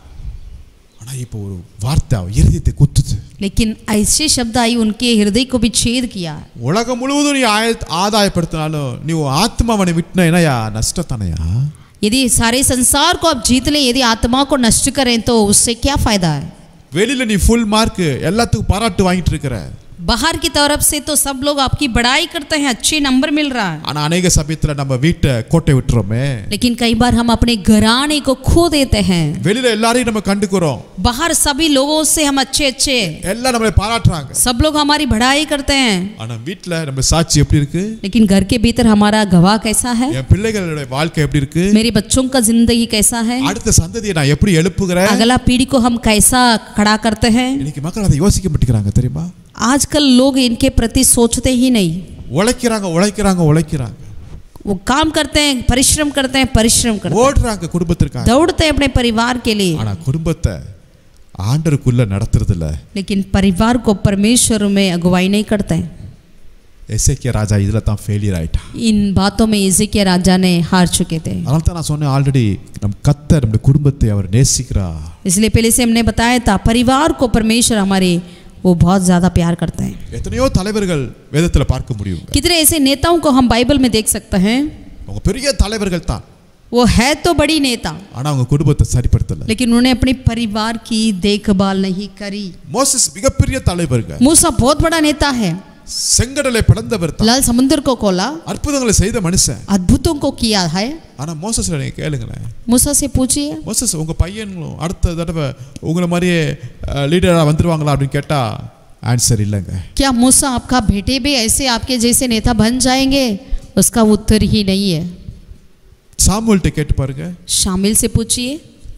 ஆனா இப்போ ஒரு வார்த்தை அவன் இருதயத்தை குத்துது लेकिन ऐसे शब्द आई उनके हृदय को भी छेद किया உலகம் முழுவதும் நீ ஆய ஆதாயப்படுத்தினாலும் நீ உன் ஆத்மாவனை விட்டுனா என்னையா நஷ்டம் தானையா यदि सारे संसार को आप जीत लें यदि आत्मा को नष्ट करें तो उससे क्या फायदा है வெளியில நீ ஃபுல் மார்க் எல்லாத்துக்கும் பாராட்டு வாங்கிட்டு இருக்கிற बाहर की तरफ से तो सब लोग आपकी बड़ाई करते हैं अच्छे नंबर मिल रहा है ஆனா அநேக சமயத்துல நம்ம வீட்டை கோட்டை விட்டுறோமே लेकिन कई बार हम अपने घराने को खो देते हैं வெளியில எல்லாரையும் நம்ம கண்டுக்கிறோம் बाहर सभी लोगों से हम अच्छे अच्छे எல்லாம் நம்மளை பாராட்டுறாங்க सब लोग हमारी बढ़ाई करते हैं ஆனா வீட்டுல நம்ம சாட்சி எப்படி இருக்கு लेकिन घर के भीतर हमारा गवाह कैसा है என் பிள்ளைகளோட வாழ்க்கை எப்படி இருக்கு मेरे बच्चों का जिंदगी कैसा है அடுத்த சந்ததியை நான் எப்படி எழுப்புகிறேன் अगला पीढ़ी को हम कैसा खड़ा करते हैं இன்னைக்கு மக்கள் அதை யோசிக்க மாட்டேங்கிறாங்க தெரியுமா आजकल लोग इनके प्रति सोचते ही नहीं உழைக்கிறாங்க உழைக்கிறாங்க உழைக்கிறாங்க वो काम करते हैं परिश्रम करते हैं परिश्रम करते ஓடுறாங்க குடும்பத்திற்காக हैं दौड़ते हैं अपने परिवार के लिए ஆனா குடும்பத்தை ஆண்டருக்குள்ள நடத்துறது இல்ல लेकिन परिवार को परमेश्वर में अगुवाई नहीं करते हैं எசேக்கியா ராஜா இதுல தான் ஃபெயிலியர் ஆயிட்டான் इन बातों में इसी के राजा ने हार चुके थे அதனால தான் நான் சொன்னேன் ஆல்ரெடி நம் கத்தர் நம்முடைய குடும்பத்தை அவர் நேசிக்கிறா इसलिए पहले से हमने बताया था परिवार को परमेश्वर हमारे वो बहुत ज़्यादा प्यार करते हैं எத்தனையோ தலைவர்கள் வேதத்துல பார்க்க முடியும் कितने ऐसे नेताओं को हम बाइबल में देख सकते हैं அவங்க பெரிய தலைவர்கள் தான் वो है तो बड़ी नेता ஆனா அவங்க குடும்பத்தை சரிப்படுத்தல लेकिन उन्होंने अपने परिवार की देखभाल नहीं करी மோசஸ் மிகப்பெரிய தலைவர்கள் मूसा बहुत बड़ा नेता है செங்கடலை பிளந்தவர் தான் लाल समुद्र को खोला அற்புதங்களை செய்த மனுஷன் अद्भुतों को किया है ஆனா மோசஸ்ல நீங்க கேளுங்களேன் मूसा से पूछिए மோசஸ் உங்க பையன்களும் அடுத்த தடவை உங்களை மாதிரியே லீடரா வந்துருவாங்களா அப்படின்னு கேட்டா ஆன்சர் இல்லைங்க क्या मूसा आपका बेटे भी ऐसे आपके जैसे नेता बन जाएंगे उसका उत्तर ही नहीं है சாமுவேல்கிட்ட கேட்டு பாருங்க शामिल से पूछिए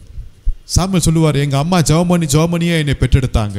சாமுவேல் சொல்லுவார் எங்க அம்மா ஜெவமணி ஜெவமணியே என்னை பெற்றெடுத்தாங்க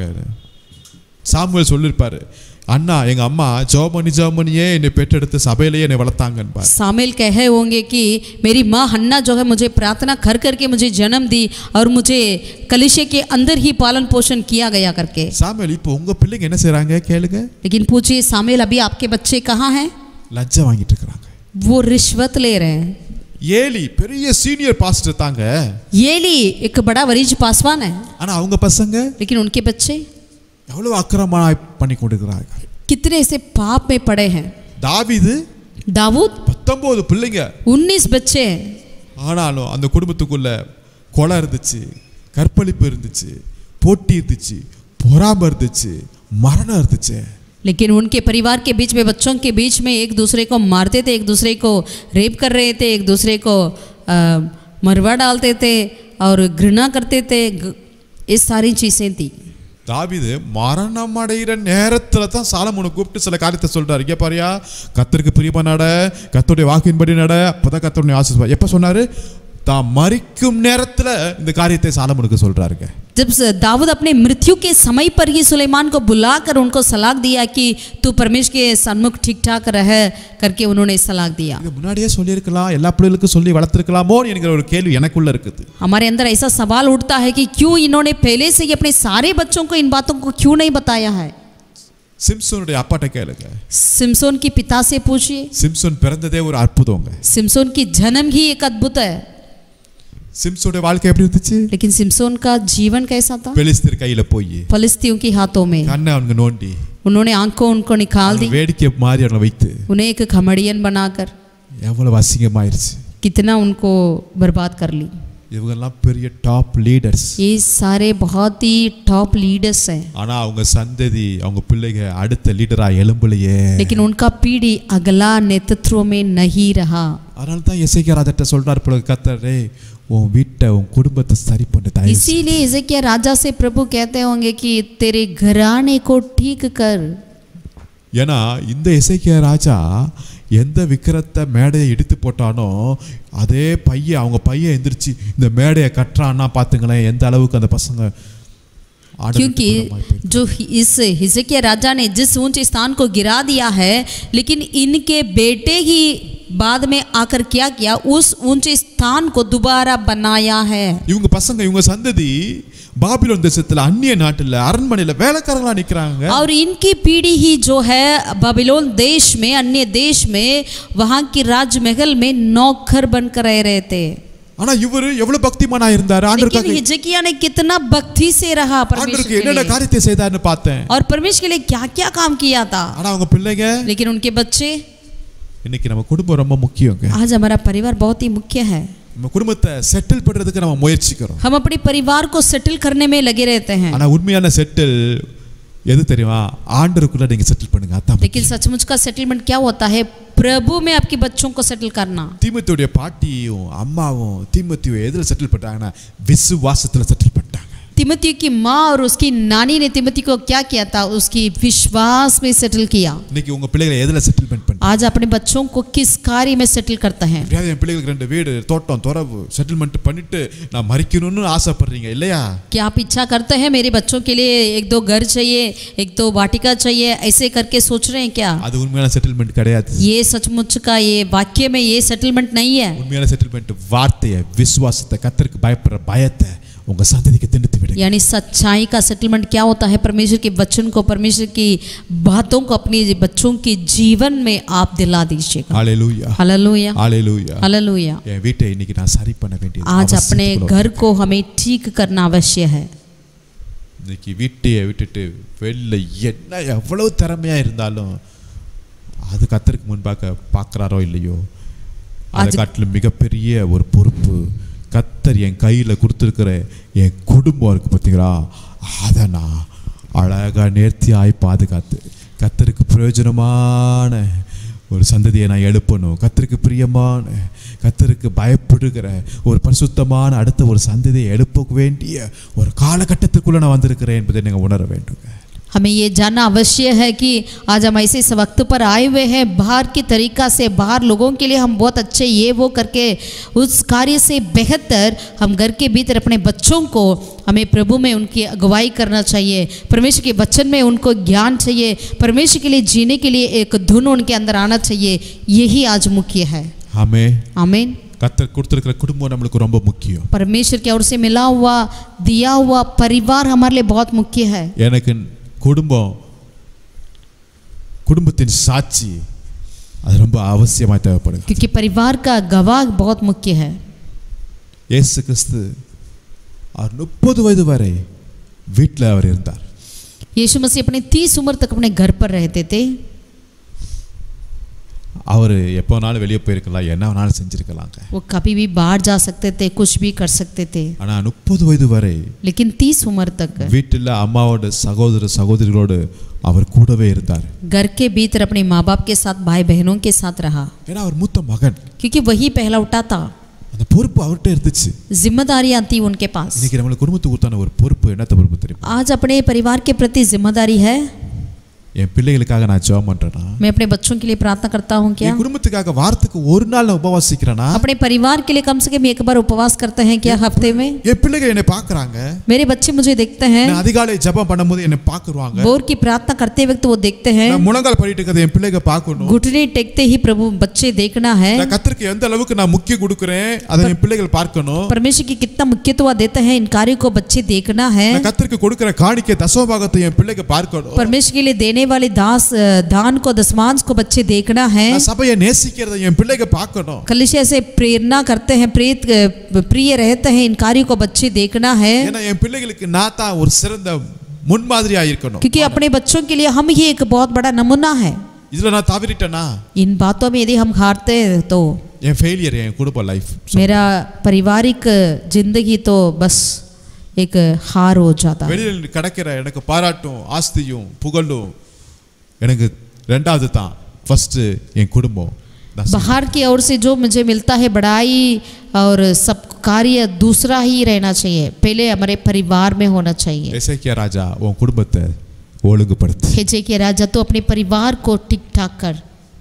சாமுவேல் சொல்லியிருப்பாரு அண்ணா எங்க அம்மா ஜெவமணி ஜெவமணியே என்னை பெற்றெடுத்து சபையிலேயே என்னை வளர்த்தாங்கன்னு शामिल कहे होंगे कि मेरी माँ हन्ना जो है मुझे प्रार्थना कर करके मुझे जन्म दी और मुझे कलिशे के अंदर ही पालन पोषण किया गया करके சாமுவேல் இப்போ உங்க பிள்ளைங்க என்ன செய்றாங்க கேளுங்க लेकिन पूछिए शामिल अभी आपके बच्चे कहाँ हैं லஞ்சம் வாங்கிட்டு இருக்கிறாங்க वो रिश्वत ले रहे हैं ஏலி பெரிய சீனியர் பாஸ்டர் தாங்க ये ली एक बड़ा वरिज पासवान है ஆனா அவங்க பசங்க लेकिन उनके बच्चे எவ்வளவு அக்கிரமமாய் பண்ணி கொண்டிருக்கிறாங்க कितने ऐसे पाप में पड़े हैं தாவீது दाऊद பத்தொன்பது பிள்ளைங்க उन्नीस बच्चे हैं ஆனாலும் அந்த குடும்பத்துக்குள்ள கொலை இருந்துச்சு கற்பழிப்பு இருந்துச்சு போட்டி இருந்துச்சு பொறாம இருந்துச்சு மரணம் இருந்துச்சு लेकिन उनके परिवार के बीच में बच्चों के बीच में एक दूसरे को मारते थे एक दूसरे को रेप कर रहे थे एक दूसरे को अ, मरवा डालते थे और घृणा करते थे ग- ये सारी चीज़ें थी தாவீது மரணம் அடைகிற நேரத்துல தான் சாலமோனை கூப்பிட்டு சில காரியத்தை சொல்றாரு இங்க பாரியா கத்தருக்கு பிரியமா நட கத்தருடைய வாக்கின்படி நட அப்பதான் கத்தருடைய ஆசிர்வாதம் எப்ப சொன்னாரு தான் மரிக்கும் நேரத்துல இந்த காரியத்தை சாலமோனுக்கு சொல்றாருங்க जब स- दाऊद अपने मृत्यु के समय पर ही सुलेमान को बुलाकर उनको सलाह दिया कि तू परमेश्वर के सन्मुख ठीक ठाक रह करके उन्होंने सलाह दिया இது முன்னாடியே சொல்லியிருக்கலாம் எல்லா பிள்ளைகளுக்கும் சொல்லி வளர்த்துருக்கலாமோ என்கிற ஒரு கேள்வி எனக்குள்ள இருக்குது हमारे अंदर ऐसा सवाल उठता है कि क्यों इन्होंने पहले से ही अपने सारे बच्चों को इन बातों को क्यों नहीं बताया है சிம்சோனுடைய அப்பாட்ட கேளுங்க सिमसोन की पिता से पूछिए சிம்சோன் பிறந்ததே ஒரு அற்புதங்க सिमसोन की जन्म ही एक अद्भुत है சிம்சோனுடைய வாழ்க்கை எப்படி இருந்துச்சு लेकिन सिमसोन का जीवन कैसा था பெலிஸ்தர் கையில போய் फलिस्तियों के हाथों में கண்ணை அவனுக்கு நோண்டி उन्होंने आंखों उनको निकाल दी வேடிக்கை மாதிரி அவனை வைத்து उन्हें एक खमड़ियन बनाकर எவ்வளவு அசிங்கமாயிருச்சு कितना उनको बर्बाद कर ली இவங்கெல்லாம் பெரிய டாப் லீடர்ஸ் ये सारे बहुत ही टॉप लीडर्स हैं ஆனா அவங்க சந்ததி அவங்க பிள்ளைங்க அடுத்த லீடரா எழும்பலையே लेकिन उनका पीढ़ी अगला नेतृत्व में नहीं रहा அதனால தான் எசைக்கிய ராஜாட்ட சொல்றாரு போல கத்தரே உன் வீட்டை உன் குடும்பத்தை சரி பண்ண தயவு செய். इसीलिए इजकिया राजा से प्रभु कहते होंगे कि तेरे घराने को ठीक कर ஏன்னா இந்த இசைக்கிய ராஜா எந்த விக்கிரத்தை மேடையை இடித்து போட்டானோ அதே பையன் அவங்க பையன் எந்திரிச்சு இந்த மேடையை கட்டுறான்னா பார்த்துங்களேன் எந்த அளவுக்கு அந்த பசங்க ஆடலுக்கு क्योंकि தூரமாய் போயிருக்கு. जो इस हिजकिया राजा ने जिस ऊंचे स्थान को गिरा दिया है लेकिन इनके बेटे ही बाद में आकर क्या किया उस ऊंचे स्थान को दोबारा बनाया है இவங்க பசங்க இவங்க சந்ததி பாபிலோன் தேசத்துல அந்நிய நாட்டுல அரண்மனையில வேலைக்காரங்களா நிக்கிறாங்க और इनकी पीढ़ी ही जो है बाबिलोन देश में अन्य देश में वहाँ की राजमहल में नौकर बनकर रह रहे थे ஆனா இவரு எவ்வளவு பக்திமானா இருந்தாரு लेकिन ஆண்டருக்காக हिजकिया ने कितना भक्ति से रहा परमेश्वर ஆண்டருக்கு के என்னென்ன लिए காரியத்தை செய்தாருன்னு பார்த்தேன் और परमेश्वर के लिए क्या क्या काम किया था ஆனா அவங்க பிள்ளைங்க लेकिन उनके बच्चे இன்னைக்கு நம்ம குடும்பம் ரொம்ப முக்கியங்க आज हमारा परिवार बहुत ही मुख्य है நம்ம குடும்பத்தை செட்டில் பண்றதுக்கு நம்ம முயற்சிக்கிறோம் हम अपने परिवार को सेटल करने में लगे रहते हैं ஆனா உண்மையான செட்டில் எது தெரியுமா ஆண்டருக்குள்ள நீங்க செட்டில் பண்ணுங்க அதான் लेकिन सचमुच का सेटलमेंट क्या होता है प्रभु में आपके बच्चों को सेटल करना தீமத்தியுடைய பாட்டியும் அம்மாவும் தீமத்தியும் எதுல செட்டில் பண்ணிட்டாங்கன்னா விசுவாசத்துல செட்டில் பண்ணிட்டாங்க तिमती की माँ और उसकी नानी ने तिमती को क्या किया था उसकी विश्वास में सेटल किया இன்னைக்கு உங்க பிள்ளைகளை எதுல செட்டில்மெண்ட் பண்ணி आज अपने बच्चों को किस कार्य में सेटल करता है எப்படியாவது என் பிள்ளைகளுக்கு ரெண்டு வீடு தோட்டம் துறவு செட்டில்மெண்ட் பண்ணிட்டு நான் மறிக்கணும்னு ஆசைப்படுறீங்க இல்லையா क्या आप इच्छा करते हैं मेरे बच्चों के लिए एक दो घर चाहिए एक दो वाटिका चाहिए ऐसे करके सोच रहे हैं क्या அது உண்மையான செட்டில்மெண்ட் கிடையாது ये सचमुच का ये वाक्य में ये सेटलमेंट नहीं है உண்மையான செட்டில்மெண்ட் வார்த்தையை விசுவாசத்தை கத்தருக்கு பயப்படுற பயத்தை உங்க சந்ததிக்கு திணித்து விடுங்க यानी सच्चाई का सेटलमेंट क्या होता है परमेश्वर के वचन को परमेश्वर की बातों को अपने बच्चों के जीवन में आप दिला दीजिएगा ஹalleluya हालेलुया ஹalleluya हालेलुया என் வீட்டை இன்னைக்கு நான் சரி பண்ண வேண்டியது आज अपने அவசியத்துக்குள்ள घर को हमें ठीक करना अवश्य है இன்னைக்கு வீட்டையை விட்டுட்டு வெளில என்ன எவ்வளவு திறமையா இருந்தாலும் அது கத்தருக்கு முன்பாக பார்க்குறாரோ இல்லையோ அதை அது- காட்டிலும் மிகப்பெரிய ஒரு பொறுப்பு கத்தர் என் கையில் கொடுத்துருக்கிற என் குடும்பம் இருக்கு பார்த்தீங்களா அதை நான் அழகாக நேர்த்தியாய் பாதுகாத்து கத்தருக்கு பிரயோஜனமான ஒரு சந்ததியை நான் எழுப்பணும் கத்தருக்கு பிரியமான கத்தருக்கு பயப்படுகிற ஒரு பரிசுத்தமான அடுத்த ஒரு சந்ததியை எழுப்ப வேண்டிய ஒரு காலகட்டத்துக்குள்ளே நான் வந்திருக்கிறேன் என்பதை நீங்கள் உணர வேண்டுங்க हमें ये जानना अवश्य है कि आज हम ऐसे इस वक्त पर आए हुए हैं बाहर की तरीका से बाहर लोगों के लिए हम बहुत अच्छे ये वो करके उस कार्य से बेहतर हम घर के भीतर अपने बच्चों को हमें प्रभु में उनकी अगुवाई करना चाहिए परमेश्वर के वचन में उनको ज्ञान चाहिए परमेश्वर के लिए जीने के लिए एक धुन उनके अंदर आना चाहिए यही आज मुख्य है ஆமே आमीन கத்தர் கொடுத்துருக்கிற குடும்பம் நம்மளுக்கு ரொம்ப முக்கியம் परमेश्वर की ओर से मिला हुआ दिया हुआ परिवार हमारे लिए बहुत मुख्य है எனக்கு குடும்பம் குடும்பத்தின் சாட்சி அது ரொம்ப அவசியமாக தேவைப்படுது क्योंकि परिवार का गवाह बहुत मुख्य है இயேசு கிறிஸ்து அவர் முப்பது வயது வரை வீட்டில் அவர் இருந்தார் यीशु मसीह अपने तीस उम्र तक अपने घर पर रहते थे அவர் எப்போ வேணாலும் வெளியே போயிருக்கலாம் என்ன வேணாலும் செஞ்சிருக்கலாங்க वो कभी भी बाहर जा सकते थे कुछ भी कर सकते थे ஆனால் முப்பது வயது வரை लेकिन तीस उम्र तक வீட்டில் அம்மாவோட சகோதர சகோதரிகளோடு அவர் கூடவே இருந்தார் घर के भीतर अपने माँ बाप के साथ भाई बहनों के साथ रहा ஏன்னா அவர் மூத்த மகன் क्योंकि वही पहला उठा था அந்த பொறுப்பு அவர்கிட்ட இருந்துச்சு जिम्मेदारियां थी उनके पास இன்னைக்கு நம்மளுக்கு குடும்பத்துக்கு கொடுத்தான ஒரு பொறுப்பு என்னத்த பொறுப்பு தெரியுமா आज अपने परिवार के प्रति जिम्मेदारी है என் பிள்ளைகளுக்காக நான் ஜெபம் பண்றேனா मैं अपने बच्चों के लिए प्रार्थना करता हूँ क्या என் குடும்பத்துக்காக வாரத்துக்கு ஒரு நாள் நான் உபவாசிக்கிறேனா अपने परिवार के लिए कम से कम एक बार उपवास करते हैं क्या हफ्ते में என் பிள்ளைங்க என்னை பாக்குறாங்க मेरे बच्चे मुझे देखते हैं நான் அதிகாலை ஜெபம் பண்ணும்போது என்னை பாக்குறாங்க बोर की प्रार्थना करते वक्त वो देखते हैं நான் முழங்கால் பண்ணிட்டு இருக்கிறத என் பிள்ளைங்க பார்க்கணும் घुटने टेकते ही प्रभु बच्चे देखना है நான் கத்திற்கு எந்த அளவுக்கு நான் முக்கியம் கொடுக்குறேன் அதை என் பிள்ளைகள் பார்க்கணும் परमेश्वर की कितना मुख्यत्व देते हैं इन कार्यों को बच्चे देखना है நான் கத்திற்கு கொடுக்கிற காணிக்கை தசமபாகத்தை என் பிள்ளைங்க பார்க்கணும் परमेश्वर के लिए देने वाले दास अ, दान को दसमांश को बच्चे देखना है நான் சபையை நேசிக்கிறதை என் பிள்ளைங்க பார்க்கணும் कलिशिया से प्रेरणा करते हैं प्रेत अ, प्रिय रहते हैं इन कार्यों को बच्चे देखना है ஏன்னா என் பிள்ளைகளுக்கு நான் தான் ஒரு சிறந்த முன்மாதிரியா இருக்கணும் क्योंकि अपने बच्चों के लिए हम ही एक बहुत बड़ा नमूना है இதுல நான் தவறிட்டேனா इन बातों में यदि हम हारते हैं तो என் ஃபெயிலியர் என் குடும்ப லைஃப் मेरा पारिवारिक जिंदगी तो बस एक हार हो जाता है வெளியில் கிடைக்கிற எனக்கு பாராட்டும் ஆஸ்தியும் புகழும் எனக்கு ரெண்டாவது தான் ஃபர்ஸ்ட் என் குடும்பம் நான் बाहर की ओर से जो मुझे मिलता है बड़ाई और सब कार्य दूसरा ही रहना चाहिए पहले हमारे परिवार में होना चाहिए எசேக்கியா ராஜா உன் குடும்பத்தை ஒழுங்குபடுத்து हेजे के राजा तो अपने परिवार को ठीक ठाक कर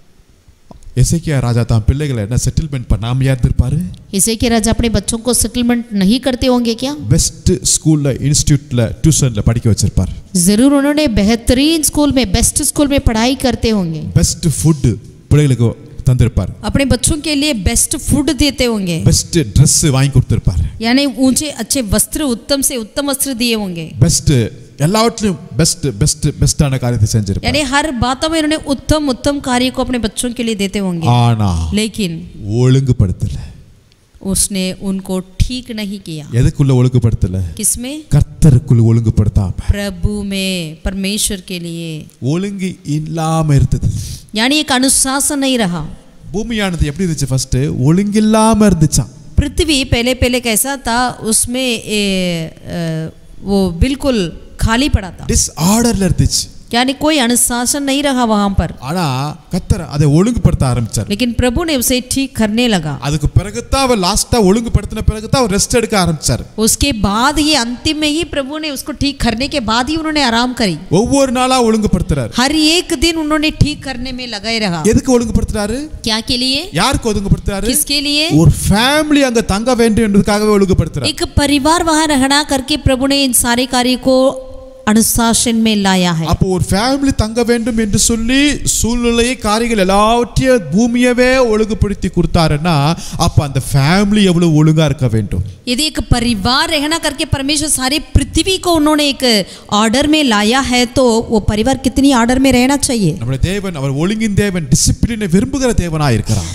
எசேக்கியா ராஜா தான் பிள்ளைகளை என்ன செட்டில்மெண்ட் பண்ணாமையா இருந்திருப்பாரு इसे के राजा अपने बच्चों को सेटलमेंट नहीं करते होंगे क्या பெஸ்ட் ஸ்கூல்ல இன்ஸ்டியூட்ல டியூஷன்ல படிக்க வச்சிருப்பாரு जरूर उन्होंने बेहतरीन स्कूल में बेस्ट स्कूल में पढ़ाई करते होंगे பெஸ்ட் ஃபுட் பிள்ளைகளுக்கு தந்திருப்பாரு अपने बच्चों के लिए बेस्ट फूड देते होंगे பெஸ்ட் Dress வாங்கி கொடுத்திருப்பாரு यानी ऊंचे अच्छे वस्त्र उत्तम से उत्तम वस्त्र दिए होंगे பெஸ்ட் எல்லாவற்றிலும் பெஸ்ட் பெஸ்ட் பெஸ்டான காரியத்தை செஞ்சிருப்பாரு यानी हर बातों में उन्होंने उत्तम उत्तम कार्य को अपने बच्चों के लिए देते होंगे ஆனா लेकिन ஒழுங்குபடுத்தல उसने उनको ठीक नहीं किया எதுக்குள்ள ஒழுங்குபடுத்தல किसमें கர்த்தருக்குள்ள ஒழுங்குபடுத்தாம प्रभु में परमेश्वर के लिए ஒழுங்கு இல்லாம இருந்தது यानी एक अनुशासन नहीं रहा பூமியானது எப்படி இருந்துச்சு ஃபர்ஸ்ட் ஒழுங்கில்லாம இருந்துச்சாம் पृथ्वी पहले पहले कैसा था उसमें ए, अ, वो बिल्कुल खाली पड़ा था டிஸ்ஆர்டர்ல இருந்துச்சு यानी कोई अनुशासन नहीं रहा वहां पर ஆனா கத்தர் அதை ஒழுங்குபடுத்த ஆரம்பிச்சார் लेकिन प्रभु ने उसे ठीक करने लगा அதுக்கு பிறகுதான் அவர் லாஸ்டா ஒழுங்குபடுத்தின பிறகுதான் அவர் ரெஸ்ட் எடுக்க ஆரம்பிச்சார் उसके बाद ही अंतिम में ही प्रभु ने उसको ठीक करने के बाद ही उन्होंने आराम करी ஒவ்வொரு நாளா ஒழுங்குபடுத்துறாரு हर एक दिन उन्होंने ठीक करने में लगाए रहा எதுக்கு ஒழுங்குபடுத்துறாரு क्या के लिए யாருக்கு ஒழுங்குபடுத்துறாரு किसके लिए ஒரு ஃபேமிலி அங்க தங்க வேண்டும் என்பதற்காகவே ஒழுங்குபடுத்துறாரு एक परिवार वहां रहना करके प्रभु ने इन सारे कार्य को अनुशासन में लाया है அப்போ ஒரு ஃபேமிலி தங்க வேண்டும் என்று சொல்லி சூழ்நிலையை காரியங்கள் எல்லாவற்றையும் பூமியவே ஒழுங்குபடுத்தி கொடுத்தாருன்னா அப்ப அந்த ஃபேமிலி எவ்வளவு ஒழுங்கா இருக்க வேண்டும் यदि एक परिवार रहना करके परमेश्वर सारे पृथ्वी को उन्होंने एक ऑर्डर में लाया है तो वो परिवार कितनी ऑर्डर में रहना चाहिए நம்முடைய தேவன் அவர் ஒழுங்கின் தேவன் டிசிப்ளினை விரும்புகிற தேவனா இருக்கிறார்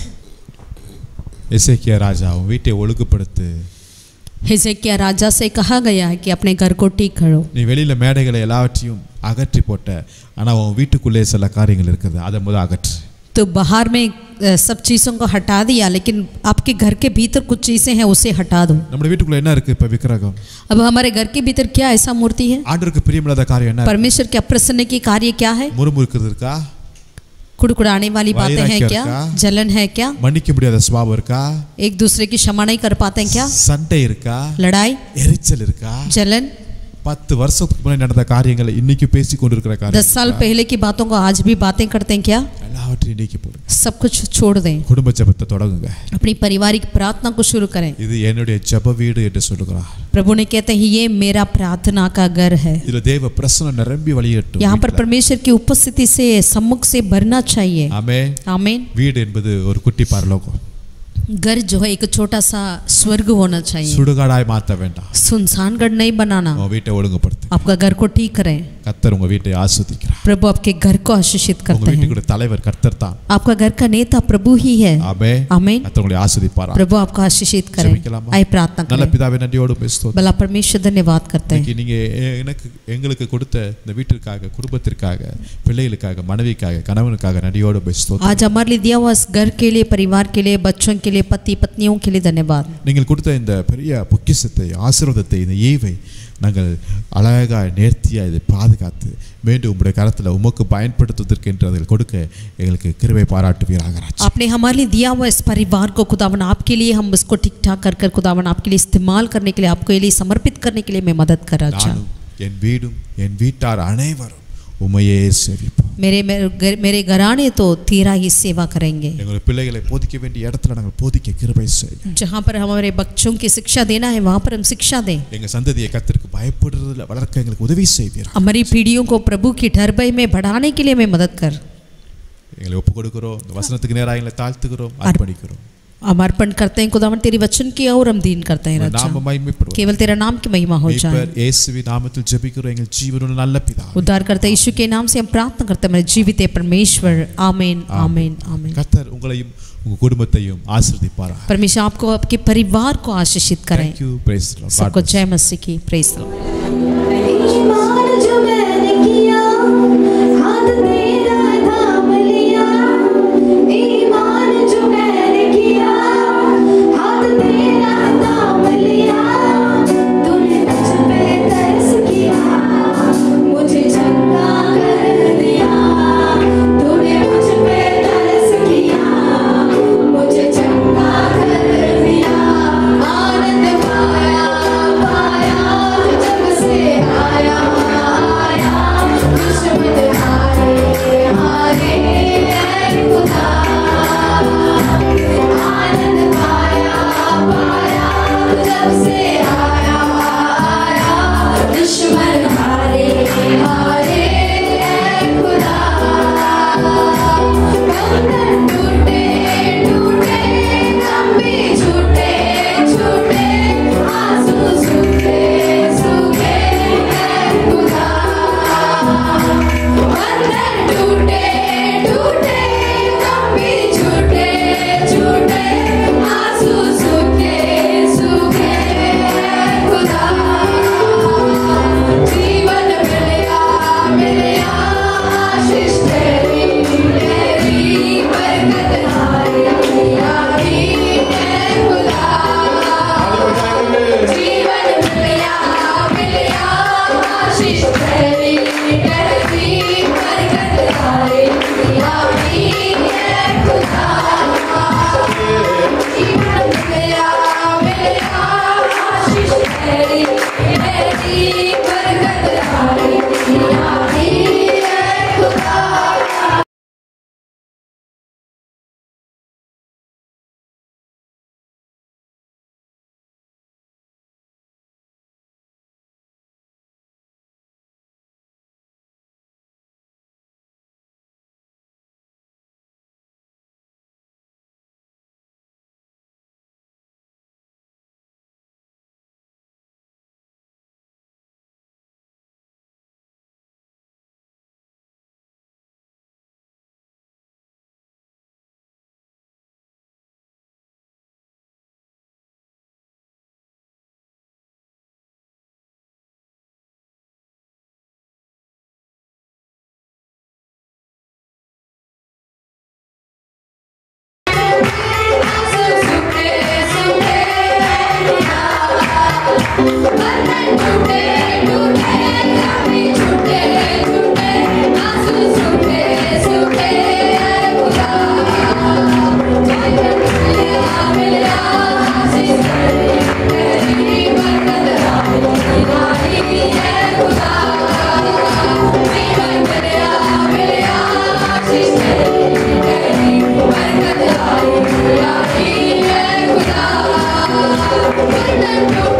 எசேக்கியா ராஜா உன் வீட்டை ஒழுங்குபடுத்து हिजकिया राजा से कहा गया है कि अपने घर को ठीक करो நீ வெளியில மேடைகளை எல்லாவற்றையும் அகற்றி போட்ட ஆனா உன் வீட்டுக்குள்ளே சில காரியங்கள் இருக்குது அதை முதல் அகற்று तो बाहर में अ, सब चीज़ों को हटा दिया लेकिन आपके घर के भीतर कुछ चीज़ें हैं उसे हटा दो நம்முடைய வீட்டுக்குள்ள என்ன இருக்கு இப்ப விக்கிரகம் अब हमारे घर के भीतर क्या ऐसा मूर्ति है ஆண்டருக்கு பிரியமில்லாத காரியம் என்ன परमेश्वर के अप्रसन्न की कार्य क्या है முறுமுறுக்கிறது இருக்கா कुड़कुड़ाने वाली बातें हैं वैराग्य क्या का? जलन है क्या மன்னிக்க முடியாத சுபாவம் இருக்கா एक दूसरे की क्षमा नहीं कर पाते हैं क्या சண்டை இருக்கா लड़ाई எரிச்சல் இருக்கா जलन பத்து வருஷத்துக்கு முன்னாடி நடந்த காரியங்களை இன்னைக்கு பேசி கொண்டிருக்கிற दस காரியம் साल पहले की बातों को आज भी बातें करते हैं क्या எல்லாவற்றையும் நீக்கி போடுங்க सब कुछ छोड़ दें குடும்ப ஜெபத்தை தொடங்குங்க अपनी पारिवारिक प्रार्थना को शुरू करें இது என்னுடைய ஜெப வீடு என்று சொல்லுகிறார் प्रभु ने कहते हैं ये मेरा प्रार्थना का घर है இதுல தேவ பிரசனம் நிரம்பி வழியட்டும் यहाँ पर परमेश्वर की उपस्थिति से सम्मुख से भरना चाहिए ஆமே आमीन வீடு என்பது ஒரு குட்டி பரலோகம் घर जो है एक छोटा सा स्वर्ग होना चाहिए சுடுகாடாய் மாற்ற வேண்டாம் सुनसान घर नहीं बनाना உன் வீட்டை ஒழுங்குபடுத்து आपका घर को ठीक करें கர்த்தர் உங்க வீட்டை ஆஸ்வதிக்கிறார் प्रभु आपके घर को आशीषित உங்க करते हैं வீட்டுக்குள்ள தலைவர் கர்த்தர் தான் आपका घर का नेता प्रभु ही है ஆமே आमीन கர்த்தர் உங்களை ஆஸ்வதிப்பாரா प्रभु आपको आशीषित करें ஜெபிக்கலாமா? आए प्रार्थना நல்ல करें பிதாவே நன்றியோடு பேசுவோம் भला परमेश्वर धन्यवाद करते हैं இன்னைக்கு நீங்க எ- எனக்கு எங்களுக்கு கொடுத்த இந்த வீட்டிற்காக குடும்பத்திற்காக பிள்ளைகளுக்காக மனைவிக்காக கணவனுக்காக நன்றியோடு பேசுவோம் आज हमारे लिए दिया हुआ इस घर के लिए परिवार के लिए बच्चों के लिए पति पत्नियों के लिए धन्यवाद நீங்கள் கொடுத்த இந்த பெரிய பொக்கிஷத்தை ஆசீர்வாதத்தை இந்த ஈவை நாங்கள் அழகாக நேர்த்தியாக இதை பாதுகாத்து மீண்டும் உங்களுடைய கரத்தில் உமக்கு பயன்படுத்துவதற்கு என்று அதில் கொடுக்க எங்களுக்கு கிருபை பாராட்டுவீராக ராஜா आपने हमारे लिए दिया हुआ इस परिवार को खुदावन आपके लिए हम उसको ठीक ठाक कर कर खुदावन आपके लिए इस्तेमाल करने के लिए आपके लिए समर्पित करने के लिए मैं मदद कर रहा நானும் என் வீடும் என் வீட்டார் அனைவரும் உமையே சேவிப்போம் मेरे मेरे घर- मेरे घराने तो तेरा ही सेवा करेंगे எங்களுடைய பிள்ளைகளை போதிக்க வேண்டிய இடத்துல நாங்கள் போதிக்க கிருபை செய்யும் जहाँ पर हमारे बच्चों की शिक्षा देना है वहाँ पर हम शिक्षा दें எங்கள் சந்ததியை கத்திற்கு பயப்படுறதுல வளர்க்க எங்களுக்கு உதவி செய்வீர் हमारी पीढ़ियों को प्रभु की डर भय में बढ़ाने के लिए मैं मदद कर எங்களை ஒப்பு கொடுக்கிறோம் இந்த வசனத்துக்கு நேராக எங்களை தாழ்த்துகிறோம் அர்ப்பணிக்கிறோம் हम अर्पण करते हैं खुदावन तेरी वचन की और हम दीन करते हैं உங்கள் राजा நாம மகிமைப்படுவோம் केवल तेरा नाम की महिमा हो जाए மீட்பர் இயேசுவின் நாமத்தில் ஜெபிக்கிறோம் எங்கள் ஜீவனுள்ள நல்ல பிதா उद्धार करते यीशु के नाम से हम प्रार्थना करते हैं मेरे जीवित है परमेश्वर आमीन आमीन आमीन கத்தர் உங்களையும் உங்க குடும்பத்தையும் ஆசீர்வதிப்பாரா परमेश्वर आपको आपके परिवार को आशीषित करें Thank you. Praise the Lord. God सबको bless. जय मसीह की प्रेस ईमान जो मैंने किया हाथ तेरा थाम लिया ईमान जो मैंने किया हाथ तेरा थाम लिया तूने मुझ पे तरस किया मुझे चंगा कर दिया तूने मुझ पे तरस किया मुझे चंगा कर दिया आनंद पाया पाया जब से आया आया दुश्मन हारे हारे ऐ खुदा आनंद पाया पाया जब से आया आया दुश्मन हारे हारे ऐ खुदा बंधन टूटे टूटे लंबे छूटे छूटे आंसू सूखे सूखे ऐ खुदा बंधन टूटे टूटे लंबे छूटे छूटे आंसू सूखे सूखे ऐ खुदा जीवन मिलया मिलया आशीष तेरी तेरी बरकत हारी हारी है खुदा जीवन मिलया मिलया आशीष तेरी तेरी बरकत हारी हारी है खुदा जीवन मिलया मिलया आशीष तेरी तेरी बरकत हारी हारी है खुदा आंसू सूखे सूखे बंधन टूटे टूटे लंबे छूटे छूटे आंसू सूखे सूखे खुदा जीवन मिलया मिलया आशीष तेरी बरकत हारी हारी है खुदा जीवन मिलया मिलया आशीष तेरी तेरी बरकत हारी हारी है खुदा बंधन टूटे